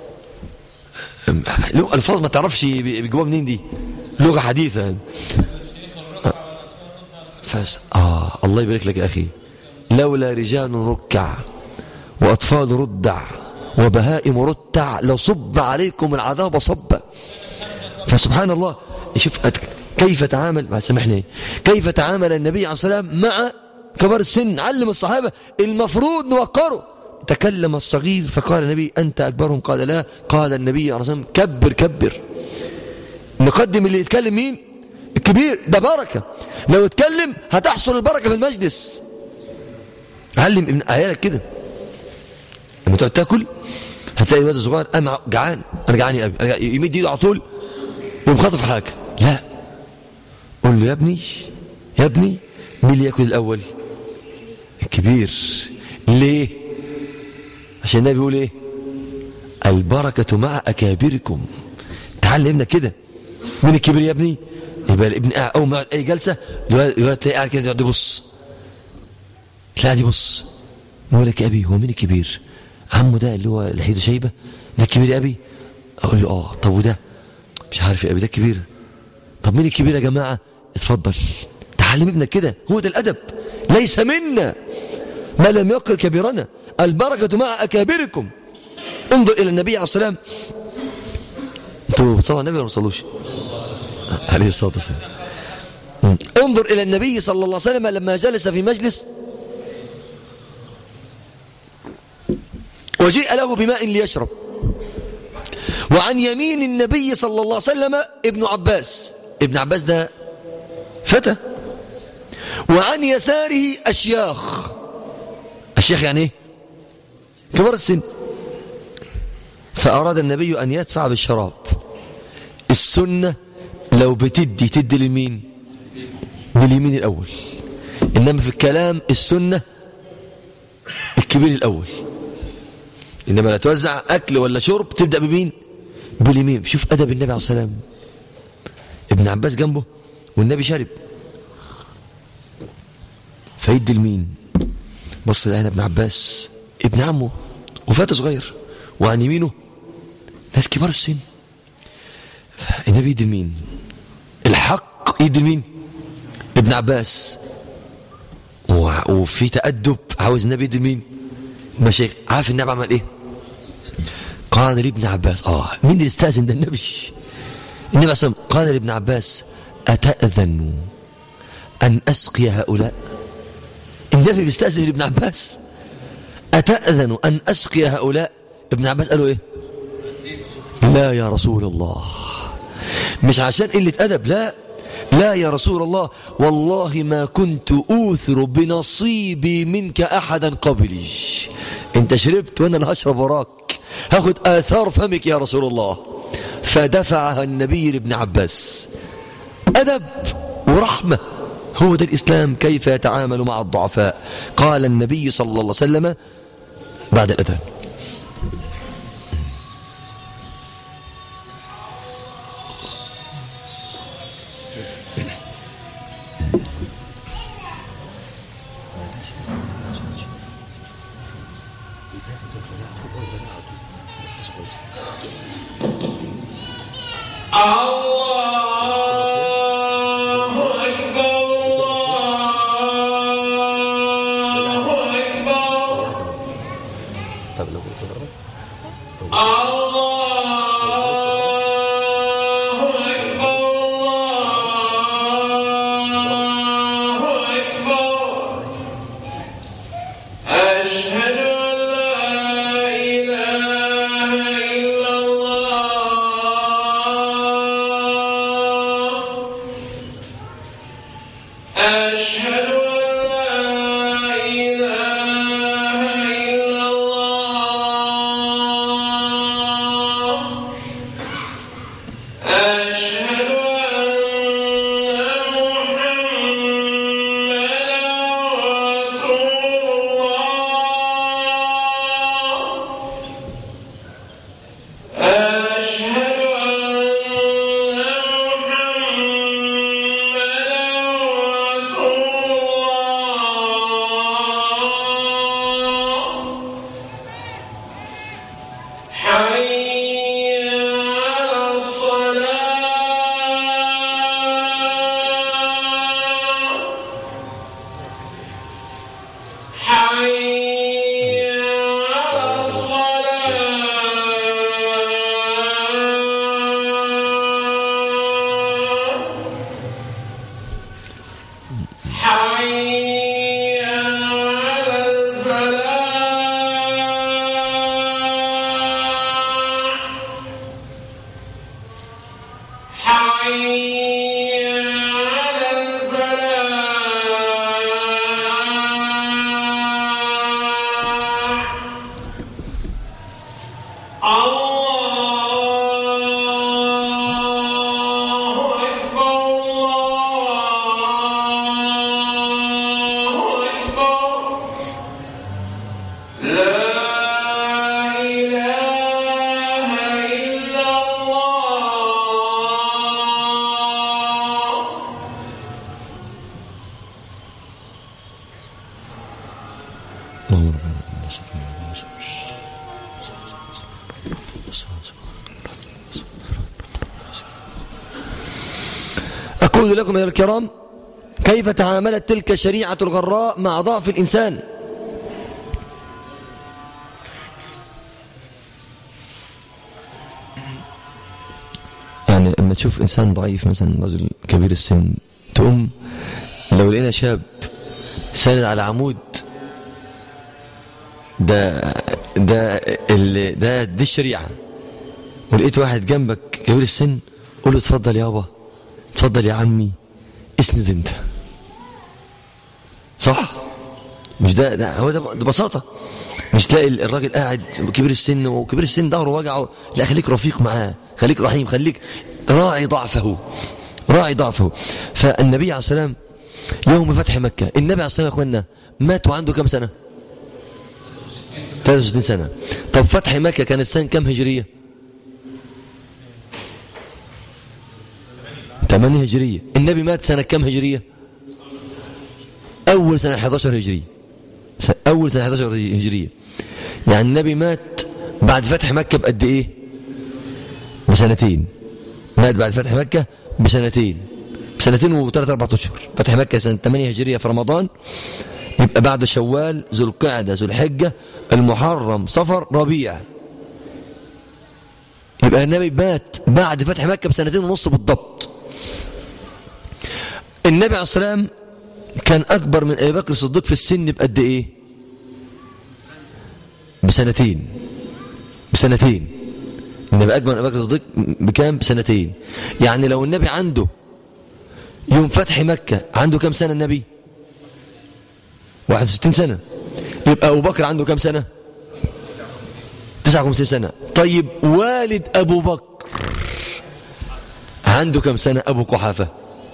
له الفاظ ما تعرفش بيجيبوها منين دي لغه حديثه يعني. فس اه الله يبارك لك يا اخي لولا رجال ركع واطفال ردع وبهائم رتع لصب عليكم العذاب صبا فسبحان الله شوف كيف تعامل ما سامحني كيف تعامل النبي عليه الصلاه والسلام مع كبار السن علم الصحابه المفروض نوقره تكلم الصغير فقال النبي أنت أكبرهم قال لا قال النبي عليه الصلاة والسلام كبر كبر نقدم اللي يتكلم مين الكبير ده بركة لو اتكلم هتحصل البركة في المجلس علم ابن عيالك كده لما تقعد تاكل هتلاقي الواد الصغير انا جعان انا جعان يا ابي يمد ايده على طول ومخاطف حاجه لا قول له يا ابني يا ابني مين اللي ياكل الاول الكبير ليه عشان النبي بيقول ايه البركة مع أكابركم تعلم ابنك كده مين الكبير يا ابني يبقى الابن قاعد أول ما أي جلسة الولد تلاقي قاعد كده يقعد يبص تلاقي يبص يقول لك يا أبي هو مين الكبير عمه ده اللي هو لحيده شايبة ده الكبير يا أبي أقول له آه طب وده مش عارف يا أبي ده الكبير طب مين الكبير يا جماعة اتفضل تعلم ابنك كده هو ده الأدب ليس منا ما لم يقر كبيرنا البركة مع أكابركم انظر إلى النبي عليه الصلاة والسلام انتوا بتصلوا على النبي ولا ما تصلوش عليه الصلاة والسلام انظر إلى النبي صلى الله عليه وسلم لما جلس في مجلس وجيء له بماء ليشرب وعن يمين النبي صلى الله عليه وسلم ابن عباس ابن عباس ده فتى وعن يساره أشياخ الشيخ يعني ايه كبار السن فأراد النبي أن يدفع بالشراب السنة لو بتدي تدي لمين لليمين الأول إنما في الكلام السنة الكبير الأول إنما لا توزع أكل ولا شرب تبدأ بمين باليمين شوف أدب النبي عليه الصلاة والسلام ابن عباس جنبه والنبي شرب فيدي لمين بص لقينا ابن عباس ابن عمه وفات صغير وعن يمينه ناس كبار السن النبي يدي لمين الحق يدي لمين ابن عباس وفي تأدب عاوز النبي يدي لمين مشايخ عارف النبي عمل ايه قال لابن عباس اه مين اللي استأذن ده النبي النبي صلى قال لابن عباس أتأذن أن أسقي هؤلاء النبي بيستأذن لابن عباس أتأذن أن أسقي هؤلاء ابن عباس قالوا إيه لا يا رسول الله مش عشان قلة أدب لا لا يا رسول الله والله ما كنت أوثر بنصيبي منك أحدا قبلي انت شربت وانا اللي هشرب وراك هاخد آثار فمك يا رسول الله فدفعها النبي لابن عباس أدب ورحمة هو ده الإسلام كيف يتعامل مع الضعفاء قال النبي صلى الله عليه وسلم بعد الأذان أقول لكم يا الكرام كيف تعاملت تلك الشريعة الغراء مع ضعف الإنسان يعني لما تشوف إنسان ضعيف مثلا رجل كبير السن تقوم لو لقينا شاب ساند على عمود ده ده ده دي الشريعة ولقيت واحد جنبك كبير السن قول له اتفضل يابا اتفضل يا عمي اسند انت صح مش ده ده هو ده ببساطة مش تلاقي الراجل قاعد كبير السن وكبير السن ظهره وجعه لا خليك رفيق معاه خليك رحيم خليك راعي ضعفه راعي ضعفه فالنبي عليه السلام يوم فتح مكة النبي عليه السلام يا اخوانا مات وعنده كم سنة 63 سنة طب فتح مكة كانت سنة كم هجرية 8 هجرية النبي مات سنة كم هجرية أول سنة 11 هجرية أول سنة 11 هجرية يعني النبي مات بعد فتح مكة بقد إيه بسنتين مات بعد فتح مكة بسنتين سنتين وثلاث أربعة أشهر فتح مكة سنة 8 هجرية في رمضان يبقى بعد شوال ذو القعدة ذو الحجة المحرم صفر ربيع يبقى النبي مات بعد فتح مكة بسنتين ونص بالضبط النبي عليه السلام كان أكبر من أبي بكر الصديق في السن بقد إيه بسنتين بسنتين النبي أكبر من أبي بكر الصديق بكام بسنتين يعني لو النبي عنده يوم فتح مكة عنده كم سنة النبي 61 سنة يبقى أبو بكر عنده كم سنة 59 سنة طيب والد أبو بكر عنده كم سنة أبو قحافة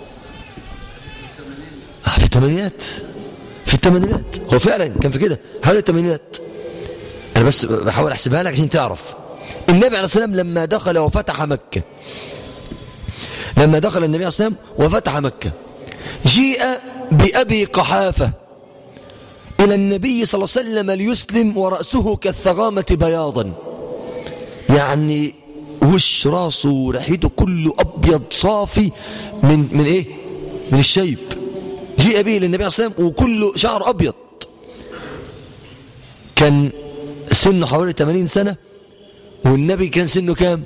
في الثمانينات في الثمانينات هو فعلا كان في كده حوالي الثمانينات أنا بس بحاول أحسبها لك عشان تعرف النبي عليه الصلاة والسلام لما دخل وفتح مكة لما دخل النبي عليه الصلاة والسلام وفتح مكة جيء بأبي قحافة إلى النبي صلى الله عليه وسلم ليسلم ورأسه كالثغامة بياضا يعني وش راسه وريحته كله أبيض صافي من من إيه من الشيب جيء به للنبي عليه الصلاة والسلام وكله شعر أبيض كان سنه حوالي 80 سنة والنبي كان سنه كام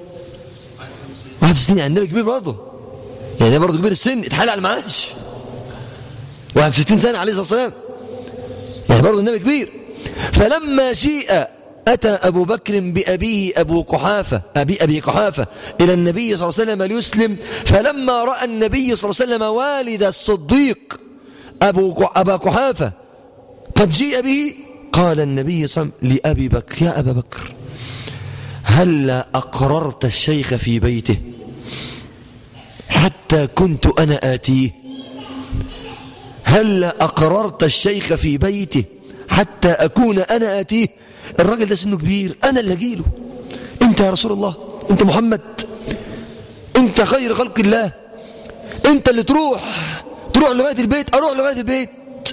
61 يعني النبي كبير برضه يعني برضه كبير السن اتحال على المعاش 61 سنة عليه الصلاة والسلام يعني برضه النبي كبير فلما جيء أتى أبو بكر بأبيه أبو قحافة أبي أبي قحافة إلى النبي صلى الله عليه وسلم ليسلم فلما رأى النبي صلى الله عليه وسلم والد الصديق أبو أبا قحافة قد جيء به قال النبي صلى الله عليه وسلم لأبي بكر يا أبا بكر هل أقررت الشيخ في بيته حتى كنت أنا آتيه هل أقررت الشيخ في بيته حتى أكون أنا آتيه الراجل ده سنه كبير أنا اللي أجيله أنت يا رسول الله أنت محمد أنت خير خلق الله أنت اللي تروح تروح لغاية البيت أروح لغاية البيت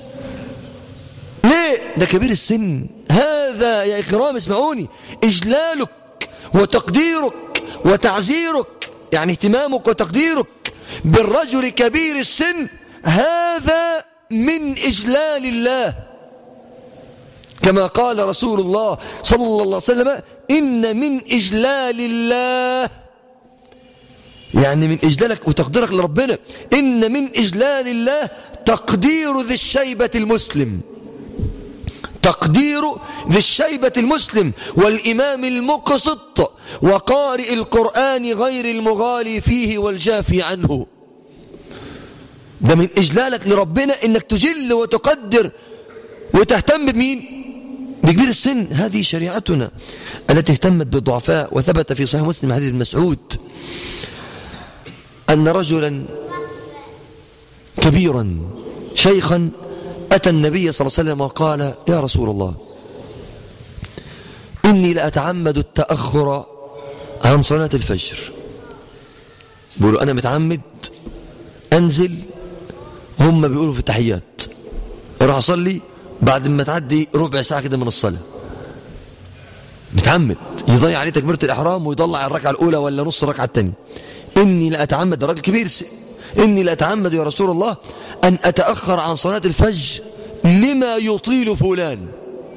ليه ده كبير السن هذا يا إكرام اسمعوني إجلالك وتقديرك وتعزيرك يعني اهتمامك وتقديرك بالرجل كبير السن هذا من إجلال الله كما قال رسول الله صلى الله عليه وسلم إن من إجلال الله يعني من إجلالك وتقديرك لربنا إن من إجلال الله تقدير ذي الشيبة المسلم تقدير ذي الشيبة المسلم والإمام المقسط وقارئ القرآن غير المغالي فيه والجافي عنه ده من إجلالك لربنا إنك تجل وتقدر وتهتم بمين بكبير السن هذه شريعتنا التي اهتمت بالضعفاء وثبت في صحيح مسلم حديث المسعود أن رجلا كبيرا شيخا أتى النبي صلى الله عليه وسلم وقال يا رسول الله إني لأتعمد التأخر عن صلاة الفجر بيقولوا أنا متعمد أنزل هم بيقولوا في التحيات اروح أصلي بعد ما تعدي ربع ساعة كده من الصلاة متعمد يضيع عليه تكبيرة الإحرام ويطلع الركعة الأولى ولا نص الركعة الثانية إني لأتعمد راجل كبير إني لأتعمد يا رسول الله أن أتأخر عن صلاة الفجر لما يطيل فلان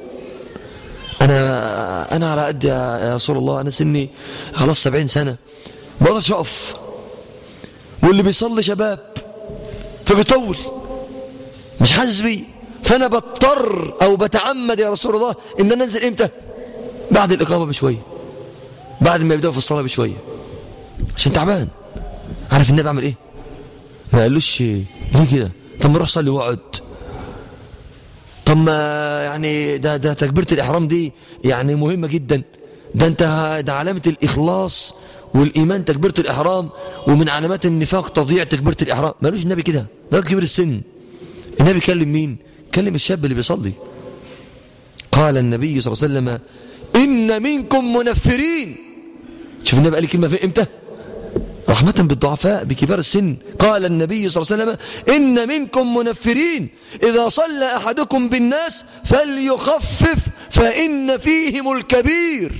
أنا أنا على قد يا رسول الله أنا سني خلاص سبعين سنة ما أقدرش أقف واللي بيصلي شباب فبيطول مش حاسس بيه فأنا بضطر أو بتعمد يا رسول الله إن أنا أنزل إمتى بعد الإقامة بشوية بعد ما يبدأوا في الصلاة بشوية عشان تعبان عارف النبي عمل إيه ما قالوش ليه كده طب ما روح صلي واقعد طب ما يعني ده ده تكبيرة الإحرام دي يعني مهمة جدا ده انت ده علامة الإخلاص والإيمان تكبيرة الإحرام ومن علامات النفاق تضييع تكبيرة الإحرام ما قالوش النبي كده ده كبير السن النبي كلم مين كلم الشاب اللي بيصلي قال النبي صلى الله عليه وسلم إن منكم منفرين شوف النبي قال كلمة في إمتى رحمة بالضعفاء بكبار السن قال النبي صلى الله عليه وسلم إن منكم منفرين إذا صلى أحدكم بالناس فليخفف فإن فيهم الكبير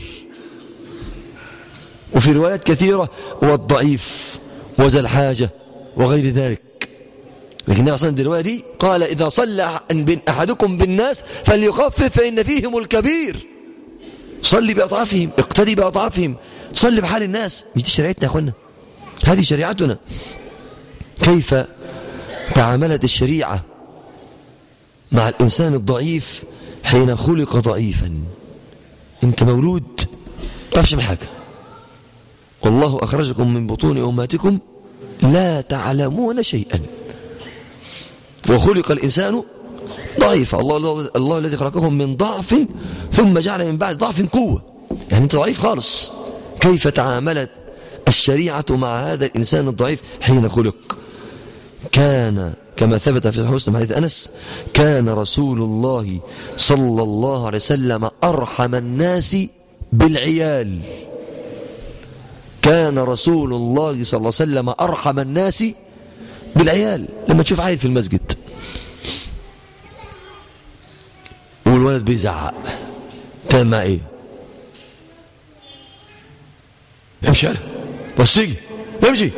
وفي روايات كثيرة والضعيف وذا الحاجة وغير ذلك لكن النبي صلى الرواية دي قال إذا صلى أحدكم بالناس فليخفف فإن فيهم الكبير صلي بأضعافهم اقتدي بأضعافهم صلي بحال الناس مش دي شريعتنا يا أخوانا هذه شريعتنا كيف تعاملت الشريعة مع الإنسان الضعيف حين خلق ضعيفا انت مولود تعرفش من حاجة والله أخرجكم من بطون أمهاتكم لا تعلمون شيئا وخلق الإنسان ضعيفا الله, الله, الله الذي خلقكم من ضعف ثم جعل من بعد ضعف قوة يعني انت ضعيف خالص كيف تعاملت الشريعة مع هذا الإنسان الضعيف حين خلق كان كما ثبت في صحيح مسلم حديث أنس كان رسول الله صلى الله عليه وسلم أرحم الناس بالعيال كان رسول الله صلى الله عليه وسلم أرحم الناس بالعيال لما تشوف عيل في المسجد والولد بيزعق كان مع ايه امشي بس تيجي امشي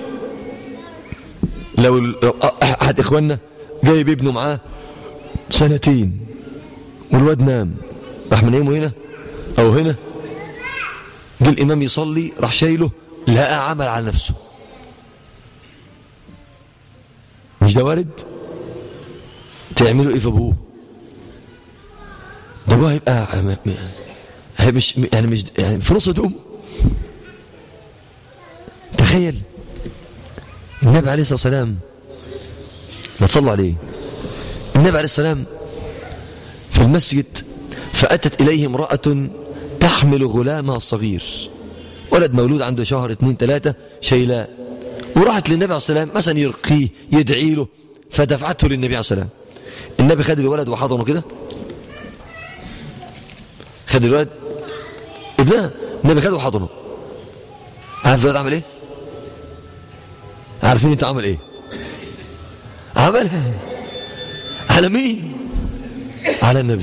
لو احد اخواننا جايب ابنه معاه سنتين والواد نام راح منيمه هنا او هنا جه الامام يصلي راح شايله لقى عمل على نفسه مش ده وارد تعملوا ايه في ابوه ده ابوه هيبقى هي مش يعني مش يعني في نص هدوم تخيل النبي عليه الصلاه والسلام ما تصلوا عليه النبي عليه السلام في المسجد فأتت إليه امرأة تحمل غلامها الصغير ولد مولود عنده شهر اثنين ثلاثة شيلاه وراحت للنبي عليه السلام مثلا يرقيه يدعي له فدفعته للنبي عليه السلام النبي خد الولد وحضنه كده خد الولد ابنها النبي خده وحضنه عارف الولد عمل ايه عارفين انت عمل ايه عملها على مين على النبي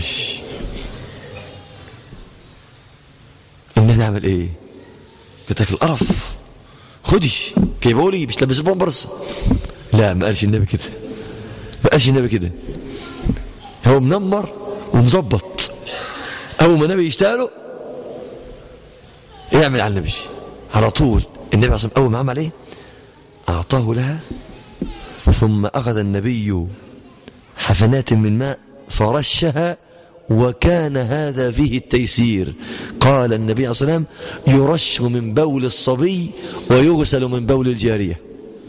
النبي عمل ايه قلت لك القرف خدي جايبه لي مش لابس بامبرز لا ما قالش النبي كده ما قالش النبي كده هو منمر ومظبط اول ما النبي يشتغله يعمل على النبي على طول النبي عليه اول ما عمل ايه اعطاه لها ثم اخذ النبي حفنات من ماء فرشها وكان هذا فيه التيسير قال النبي عليه الصلاة والسلام يرش من بول الصبي ويغسل من بول الجارية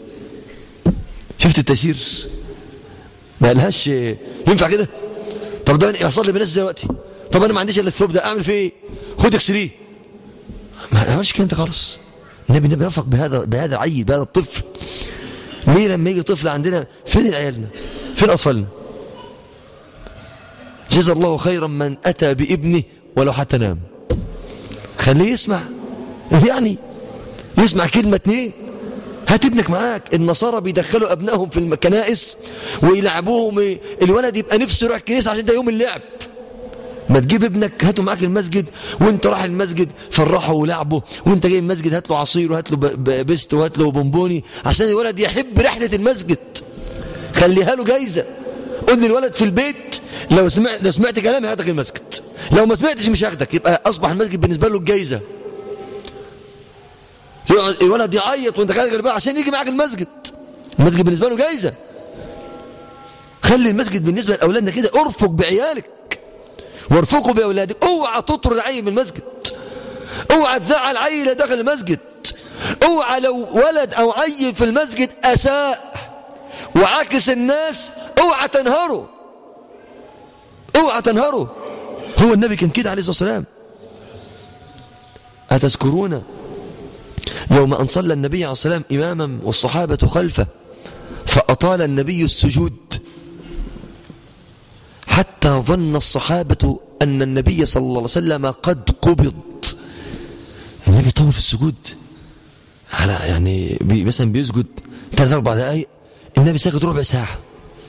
شفت التيسير ما قالهاش ينفع كده طب ده يحصل لي بنفس دلوقتي طب انا ما عنديش الا الثوب ده اعمل فيه ايه خد اغسليه ما عملش كده انت خالص النبي النبي رفق بهذا بهذا العيل بهذا الطفل ليه لما يجي طفل عندنا فين عيالنا فين اطفالنا جزا الله خيرا من أتى بابنه ولو حتى نام خليه يسمع يعني يسمع كلمة اتنين هات ابنك معاك النصارى بيدخلوا ابنائهم في الكنائس ويلعبوهم الولد يبقى نفسه يروح الكنيسة عشان ده يوم اللعب ما تجيب ابنك هاته معاك المسجد وانت راح المسجد فرحه ولعبه وانت جاي المسجد هات له عصير وهات له بيست وهات له بونبوني عشان الولد يحب رحلة المسجد خليها له جايزة قول للولد في البيت لو سمعت لو سمعت كلامي هاتك المسجد لو ما سمعتش مش هاخدك يبقى اصبح المسجد بالنسبه له الجايزه الولد يعيط وانت خارج الباب عشان يجي معاك المسجد المسجد بالنسبه له جايزه خلي المسجد بالنسبه لاولادنا كده ارفق بعيالك وارفقوا باولادك اوعى تطرد عيل من المسجد اوعى تزعل عيل داخل المسجد اوعى لو ولد او عيل في المسجد اساء وعاكس الناس اوعى تنهره اوعى تنهره هو النبي كان كده عليه الصلاه والسلام أتذكرون يوم أن صلى النبي عليه الصلاة والسلام إماما والصحابة خلفه فأطال النبي السجود حتى ظن الصحابة أن النبي صلى الله عليه وسلم قد قبض النبي طول في السجود على يعني بي مثلا بيسجد ثلاث أربع دقائق النبي ساكت ربع ساعة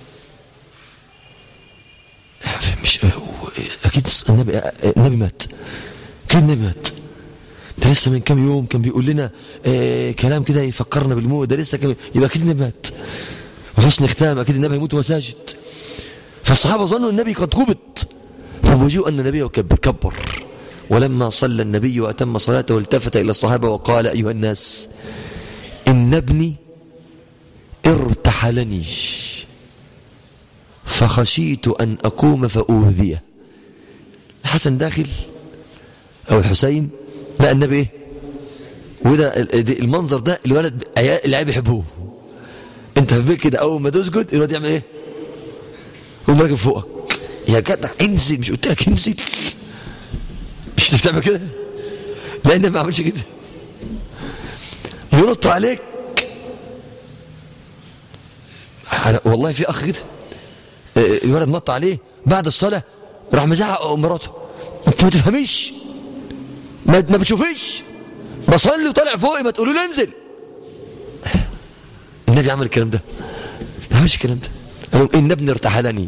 مش أكيد النبي النبي مات أكيد النبي مات ده لسه من كام يوم كان بيقول لنا آه كلام كده يفكرنا بالموت ده لسه كم يبقى أكيد النبي مات وحسن ختام أكيد النبي هيموت وساجد فالصحابة ظنوا النبي قد قبض فوجئوا أن النبي كبر كبر ولما صلى النبي وأتم صلاته والتفت إلى الصحابة وقال أيها الناس إن ابني ارتحلني فخشيت أن أقوم فأوذيه الحسن داخل أو الحسين لا النبي إيه وده المنظر ده الولد العيال بيحبوه انت في كده اول ما تسجد الولد يعمل ايه هو راكب فوقك يا جدع انزل مش قلت لك انزل مش انت بتعمل كده لا النبي ما عملش كده ينط عليك أنا والله في اخ كده الولد نط عليه بعد الصلاه راح مزعق مراته انت ما تفهميش ما ما بتشوفيش بصلي وطالع فوقي ما تقولوا له انزل النبي عمل الكلام ده ما عملش الكلام ده قالوا ان ابني ارتحلني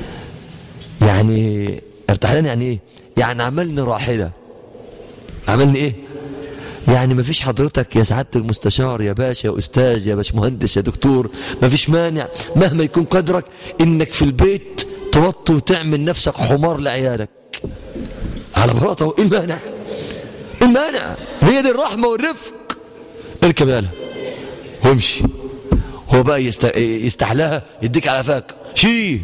يعني ارتحلني يعني ايه يعني عملني راحله عملني ايه يعني ما فيش حضرتك يا سعاده المستشار يا باشا يا استاذ يا باش مهندس يا دكتور ما فيش مانع مهما يكون قدرك انك في البيت توطي وتعمل نفسك حمار لعيالك على براءته ايه المانع ايه المانع هي دي الرحمه والرفق اركب يالا وامشي هو بقى يست... يستحلاها يديك على فاك شي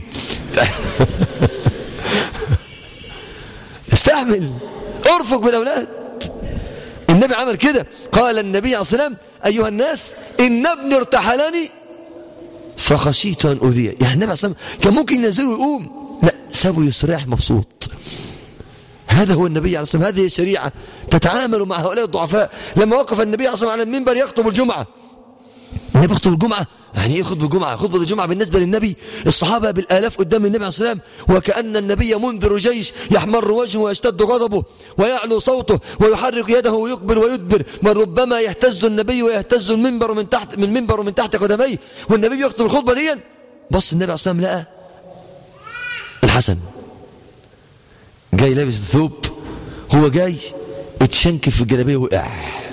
استحمل ارفق بالاولاد النبي عمل كده قال النبي عليه الصلاه والسلام ايها الناس ان ابني ارتحلني فخشيت ان اذيه يعني النبي عليه الصلاه والسلام كان ممكن ينزله ويقوم لا سابه يستريح مبسوط هذا هو النبي عليه الصلاه والسلام هذه الشريعه تتعامل مع هؤلاء الضعفاء لما وقف النبي عليه الصلاه والسلام على المنبر يخطب الجمعه النبي يخطب الجمعة يعني ايه خطبة الجمعة خطبة الجمعة بالنسبة للنبي الصحابة بالآلاف قدام النبي عليه الصلاة والسلام وكأن النبي منذر جيش يحمر وجهه ويشتد غضبه ويعلو صوته ويحرك يده ويقبل ويدبر وربما يهتز النبي ويهتز المنبر من تحت من المنبر من تحت قدميه والنبي يخطب الخطبة دي بص النبي عليه الصلاة والسلام لقى الحسن جاي لابس الثوب هو جاي اتشنكف في الجلابيه وقع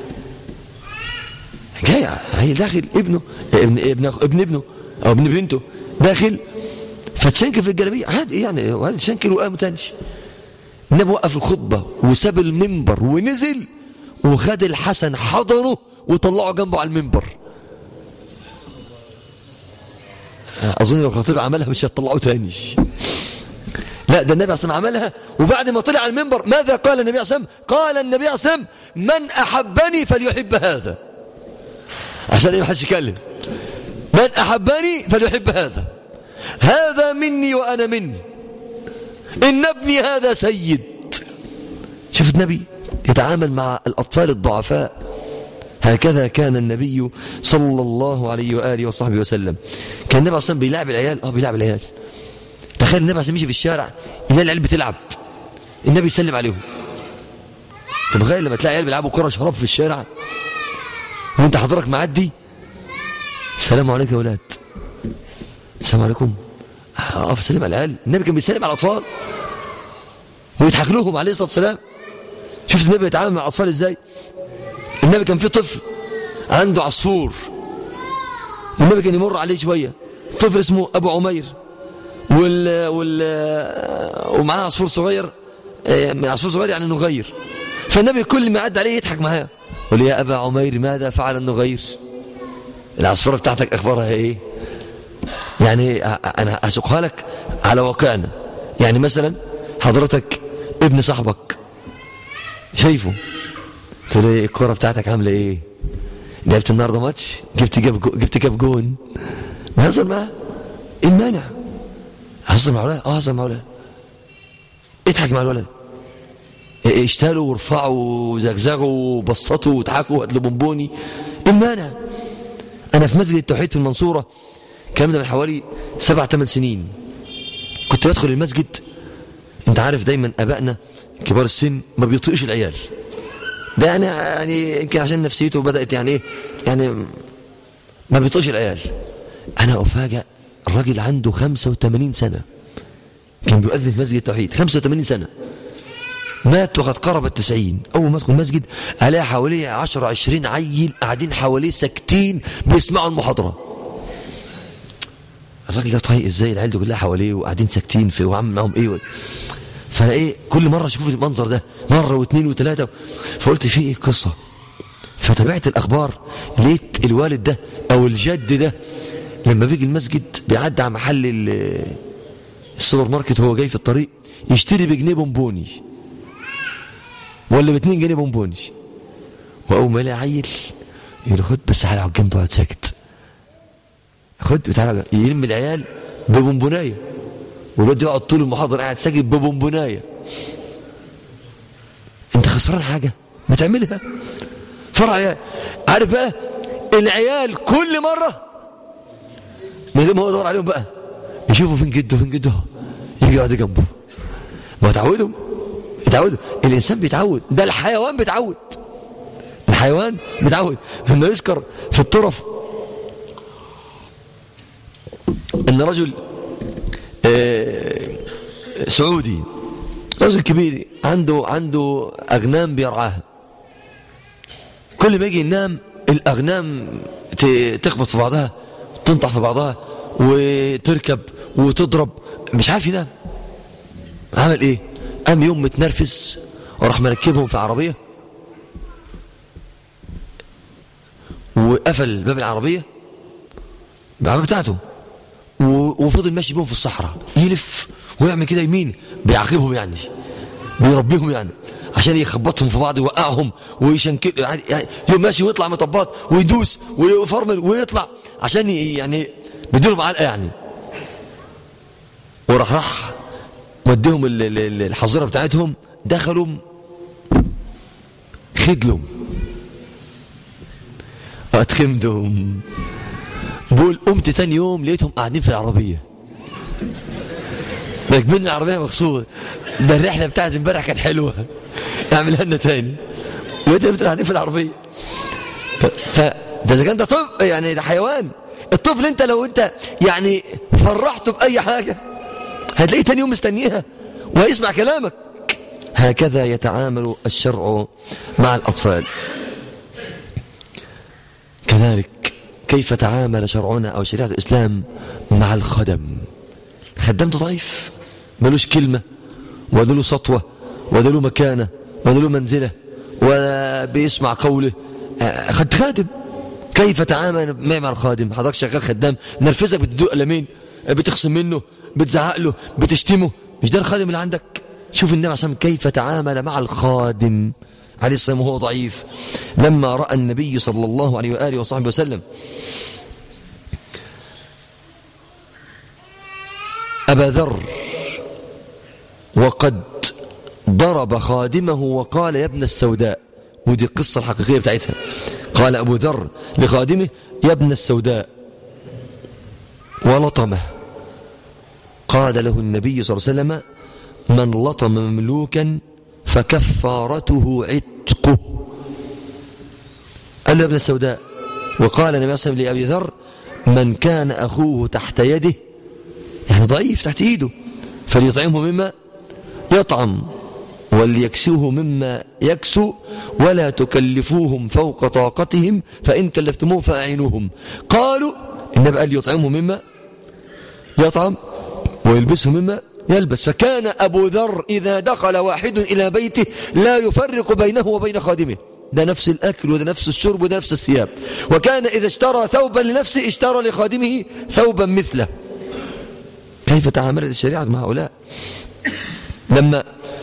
جاي هي داخل ابنه ابن ابن ابن ابنه او ابن بنته داخل فتشنكل في الجلابيه عادي يعني وهذا تشنكل وقام تاني النبي وقف الخطبه وساب المنبر ونزل وخد الحسن حضنه وطلعه جنبه على المنبر اظن لو خطيب عملها مش هتطلعه تاني لا ده النبي اصلا عملها وبعد ما طلع على المنبر ماذا قال النبي عليه الصلاه والسلام قال النبي عليه الصلاه والسلام من احبني فليحب هذا عشان ايه ما حدش يتكلم من احبني فليحب هذا هذا مني وانا مني ان ابني هذا سيد شوف النبي يتعامل مع الاطفال الضعفاء هكذا كان النبي صلى الله عليه واله وصحبه وسلم كان النبي اصلا بيلعب العيال اه بيلعب العيال تخيل النبي عشان يمشي في الشارع يلاقي العيال بتلعب النبي يسلم عليهم طب غير لما تلاقي عيال بيلعبوا كرة شراب في الشارع وانت حضرتك معدي السلام عليكم يا ولاد السلام عليكم اقف سلم على العيال النبي كان بيسلم على الاطفال ويضحك لهم عليه الصلاه والسلام شفت النبي بيتعامل مع الاطفال ازاي النبي كان في طفل عنده عصفور النبي كان يمر عليه شويه طفل اسمه ابو عمير وال وال ومعاه عصفور صغير آه، عصفور صغير يعني نغير فالنبي كل ما يعدي عليه يضحك معاه يقول يا ابا عمير ماذا فعل النغير العصفوره بتاعتك اخبارها ايه يعني انا اسوقها لك على واقعنا يعني مثلا حضرتك ابن صاحبك شايفه تقول له الكوره بتاعتك عامله ايه لعبت النهارده ماتش جبت جاب جو جبت كام جون هزر معاه ايه المانع هزر مع الولد اه هزر مع الولد اضحك مع الولد اشتالوا وارفعوا وزغزغوا وبسطوا وضحكوا وقتلوا بونبوني ايه المانع انا في مسجد التوحيد في المنصوره الكلام ده من حوالي سبع ثمان سنين كنت بدخل المسجد انت عارف دايما ابائنا كبار السن ما بيطيقش العيال ده يعني يعني يمكن عشان نفسيته بدات يعني ايه يعني ما بيطيقش العيال انا افاجئ الراجل عنده 85 سنه كان بيؤذن في مسجد التوحيد 85 سنه مات وقد قرب التسعين أول ما أدخل المسجد ألاقي حواليه 10 20 عيل قاعدين حواليه ساكتين بيسمعوا المحاضرة الراجل ده طايق ازاي العيال دي كلها حواليه وقاعدين ساكتين في وعامل معاهم ايه فانا ايه كل مره اشوف المنظر ده مره واثنين وثلاثه فقلت في ايه قصه فتابعت الاخبار لقيت الوالد ده او الجد ده لما بيجي المسجد بيعدي على محل السوبر ماركت وهو جاي في الطريق يشتري بجنيه بونبوني ولا باتنين جنيه بونبوني واول ما يلاقي عيل يقول خد بس تعالى على الجنب اقعد ساكت خد تعالى يلم العيال ببونبونايه والواد يقعد طول المحاضره قاعد ساكت ببونبونايه انت خسران حاجه ما تعملها فرع عيال عارف بقى العيال كل مره من غير ما هو يدور عليهم بقى يشوفوا فين جده فين جده يجي يقعد جنبه ما تعودوا يتعودوا الانسان بيتعود ده الحيوان بيتعود الحيوان بيتعود لما يذكر في الطرف ان رجل سعودي رجل كبير عنده عنده اغنام بيرعاها كل ما يجي ينام الاغنام تخبط في بعضها تنطح في بعضها وتركب وتضرب مش عارف ينام عمل ايه قام يوم متنرفز وراح مركبهم في عربيه وقفل باب العربيه العربيه بتاعته وفضل ماشي بيهم في الصحراء يلف ويعمل كده يمين بيعاقبهم يعني بيربيهم يعني عشان يخبطهم في بعض يوقعهم ويشنكل يعني يوم ماشي ويطلع مطبات ويدوس ويفرمل ويطلع عشان يعني بيديلهم علقه يعني وراح راح وديهم الحظيره بتاعتهم دخلوا خدلهم اتخمدهم بقول قمت تاني يوم لقيتهم قاعدين في العربية راكبين العربية مخصوص ده الرحلة بتاعت امبارح كانت حلوة اعملها لنا تاني لقيتهم قاعدين في العربية فده اذا كان ده طفل يعني ده حيوان الطفل انت لو انت يعني فرحته بأي حاجة هتلاقيه تاني يوم مستنيها وهيسمع كلامك هكذا يتعامل الشرع مع الأطفال كذلك كيف تعامل شرعنا أو شريعة الإسلام مع الخدم خدمت ضعيف ملوش كلمة ولا له سطوة ولا له مكانة ولا له منزلة ولا بيسمع قوله خد خادم كيف تعامل مع الخادم حضرتك شغال خدام نرفزك بتدوق قلمين بتخصم منه بتزعق له بتشتمه مش ده الخادم اللي عندك شوف النبي عليه كيف تعامل مع الخادم عليه السلام وهو ضعيف لما رأى النبي صلى الله عليه وآله وصحبه وسلم أبا ذر وقد ضرب خادمه وقال يا ابن السوداء ودي القصة الحقيقية بتاعتها قال أبو ذر لخادمه يا ابن السوداء ولطمه قال له النبي صلى الله عليه وسلم من لطم مملوكا فكفارته عتق عتقه قال له يا ابن السوداء وقال النبي صلى الله عليه وسلم لأبي ذر من كان أخوه تحت يده يعني ضعيف تحت إيده فليطعمه مما يطعم وليكسوه مما يكسو ولا تكلفوهم فوق طاقتهم فإن كلفتموه فأعينوهم قالوا النبي قال يطعمه مما يطعم ويلبسه مما يلبس فكان أبو ذر إذا دخل واحد إلى بيته لا يفرق بينه وبين خادمه ده نفس الأكل وده نفس الشرب وده نفس الثياب وكان إذا اشترى ثوبا لنفسه اشترى لخادمه ثوبا مثله كيف تعاملت الشريعة مع هؤلاء لما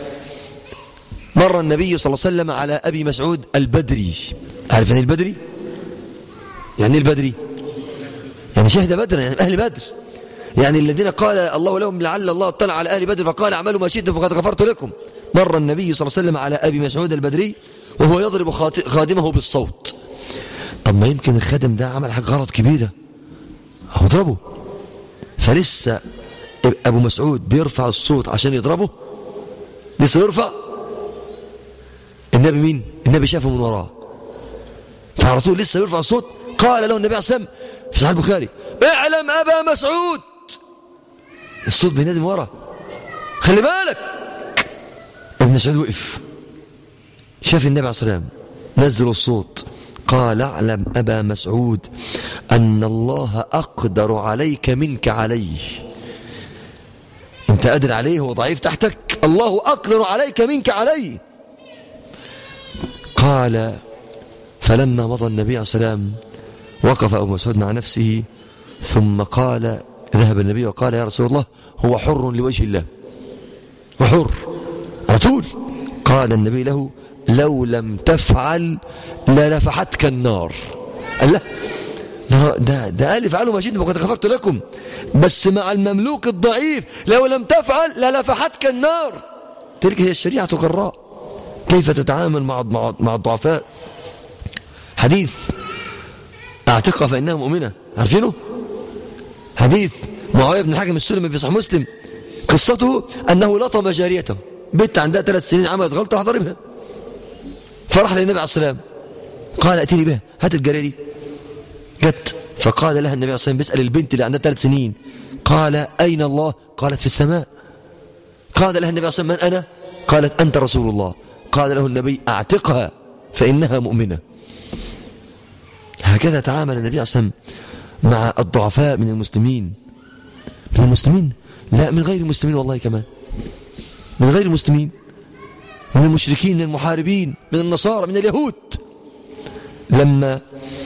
مر النبي صلى الله عليه وسلم على أبي مسعود البدري عارف يعني البدري يعني البدري يعني شهد بدر يعني أهل بدر يعني الذين قال الله لهم لعل الله اطلع على أهل بدر فقال اعملوا ما شئتم فقد غفرت لكم مر النبي صلى الله عليه وسلم على أبي مسعود البدري وهو يضرب خادمه بالصوت طب ما يمكن الخادم ده عمل حاجة غلط كبيرة هو اضربه فلسه أبو مسعود بيرفع الصوت عشان يضربه لسه يرفع النبي مين النبي شافه من وراه فعلى طول لسه يرفع الصوت قال له النبي عليه الصلاه والسلام في صحيح البخاري اعلم ابا مسعود الصوت بينادي من ورا خلي بالك ابن مسعود وقف شاف النبي عليه الصلاه والسلام نزل الصوت قال اعلم ابا مسعود ان الله اقدر عليك منك عليه انت قادر عليه هو ضعيف تحتك الله اقدر عليك منك عليه قال فلما مضى النبي عليه السلام وقف أبو مسعود مع نفسه ثم قال ذهب النبي وقال يا رسول الله هو حر لوجه الله وحر على طول قال النبي له لو لم تفعل لنفحتك النار قال له ده ده قال افعلوا ما شئتم وقد غفرت لكم بس مع المملوك الضعيف لو لم تفعل لنفحتك النار تلك هي الشريعة غراء كيف تتعامل مع مع الضعفاء حديث اعتقها فإنها مؤمنة عارفينه حديث معاوية بن الحاكم السلمي في صحيح مسلم قصته أنه لطم جاريته بنت عندها ثلاث سنين عملت غلطة ضربها فراح للنبي عليه السلام قال اتني بها هات الجارية دي جت فقال لها النبي عليه الصلاة والسلام بيسأل البنت اللي عندها ثلاث سنين قال أين الله قالت في السماء قال لها النبي عليه الصلاة والسلام من أنا قالت أنت رسول الله قال له النبي اعتقها فإنها مؤمنة هكذا تعامل النبي صلى مع الضعفاء من المسلمين من المسلمين لا من غير المسلمين والله كمان من غير المسلمين من المشركين من المحاربين من النصارى من اليهود لما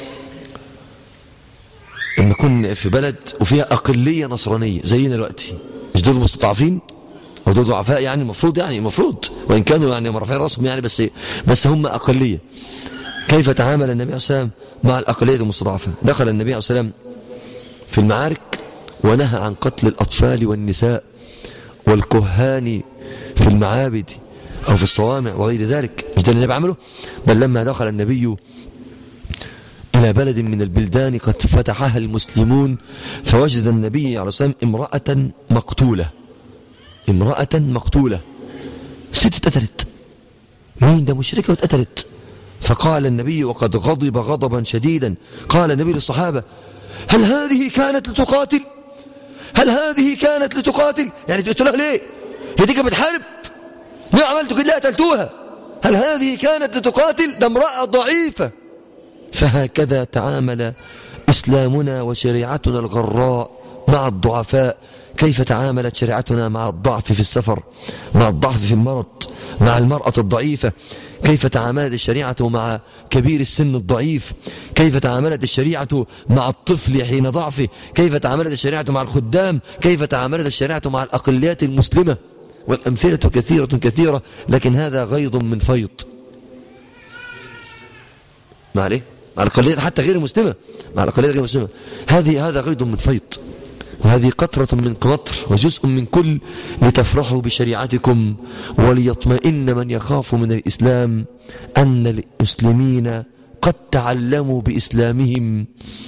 لما كنا في بلد وفيها أقلية نصرانية زينا دلوقتي مش دول مستضعفين ودول ضعفاء يعني المفروض يعني المفروض وإن كانوا يعني مرفعين راسهم يعني بس بس هم أقلية كيف تعامل النبي عليه السلام مع الأقلية المستضعفة دخل النبي عليه السلام في المعارك ونهى عن قتل الأطفال والنساء والكهان في المعابد أو في الصوامع وغير ذلك مش ده النبي عمله بل لما دخل النبي إلى بلد من البلدان قد فتحها المسلمون فوجد النبي عليه السلام امرأة مقتولة امرأة مقتولة ست اتقتلت مين ده مشركة واتقتلت فقال النبي وقد غضب غضبا شديدا قال النبي للصحابة هل هذه كانت لتقاتل هل هذه كانت لتقاتل يعني تقتلها ليه هي دي كانت بتحارب ليه عملتوا كده قتلتوها هل هذه كانت لتقاتل ده امرأة ضعيفة فهكذا تعامل إسلامنا وشريعتنا الغراء مع الضعفاء كيف تعاملت شريعتنا مع الضعف في السفر مع الضعف في المرض مع المرأة الضعيفة كيف تعاملت الشريعة مع كبير السن الضعيف كيف تعاملت الشريعة مع الطفل حين ضعفه كيف تعاملت الشريعة مع الخدام كيف تعاملت الشريعة مع الأقليات المسلمة والأمثلة كثيرة كثيرة لكن هذا غيض من فيض مع ليه؟ مع الأقليات حتى غير مسلمة مع الأقليات غير المسلمة هذه هذا غيض من فيض وهذه قطرة من قطر وجزء من كل لتفرحوا بشريعتكم وليطمئن من يخاف من الإسلام أن المسلمين قد تعلموا بإسلامهم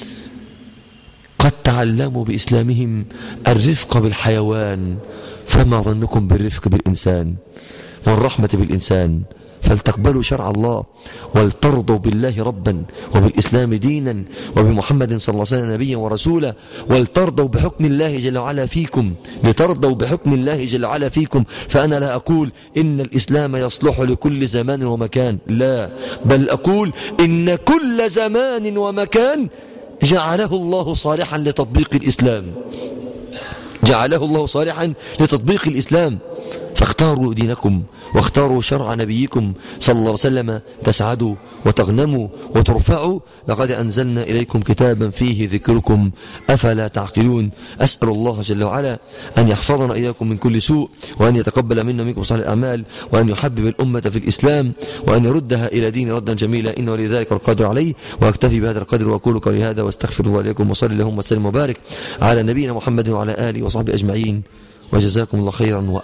قد تعلموا بإسلامهم الرفق بالحيوان فما ظنكم بالرفق بالإنسان والرحمة بالإنسان فلتقبلوا شرع الله ولترضوا بالله ربا وبالإسلام دينا وبمحمد صلى الله عليه وسلم نبيا ورسولا ولترضوا بحكم الله جل وعلا فيكم لترضوا بحكم الله جل وعلا فيكم فأنا لا أقول إن الإسلام يصلح لكل زمان ومكان لا بل أقول إن كل زمان ومكان جعله الله صالحا لتطبيق الإسلام جعله الله صالحا لتطبيق الإسلام فاختاروا دينكم واختاروا شرع نبيكم صلى الله عليه وسلم تسعدوا وتغنموا وترفعوا لقد أنزلنا إليكم كتابا فيه ذكركم أفلا تعقلون أسأل الله جل وعلا أن يحفظنا إياكم من كل سوء وأن يتقبل منا منكم صالح الأعمال وأن يحبب الأمة في الإسلام وأن يردها إلى دين ردا جميلا إن ولذلك القادر عليه وأكتفي بهذا القدر وأقول قولي هذا واستغفر الله لكم وصلي اللهم وسلم وبارك على نبينا محمد وعلى آله وصحبه أجمعين وجزاكم الله خيرا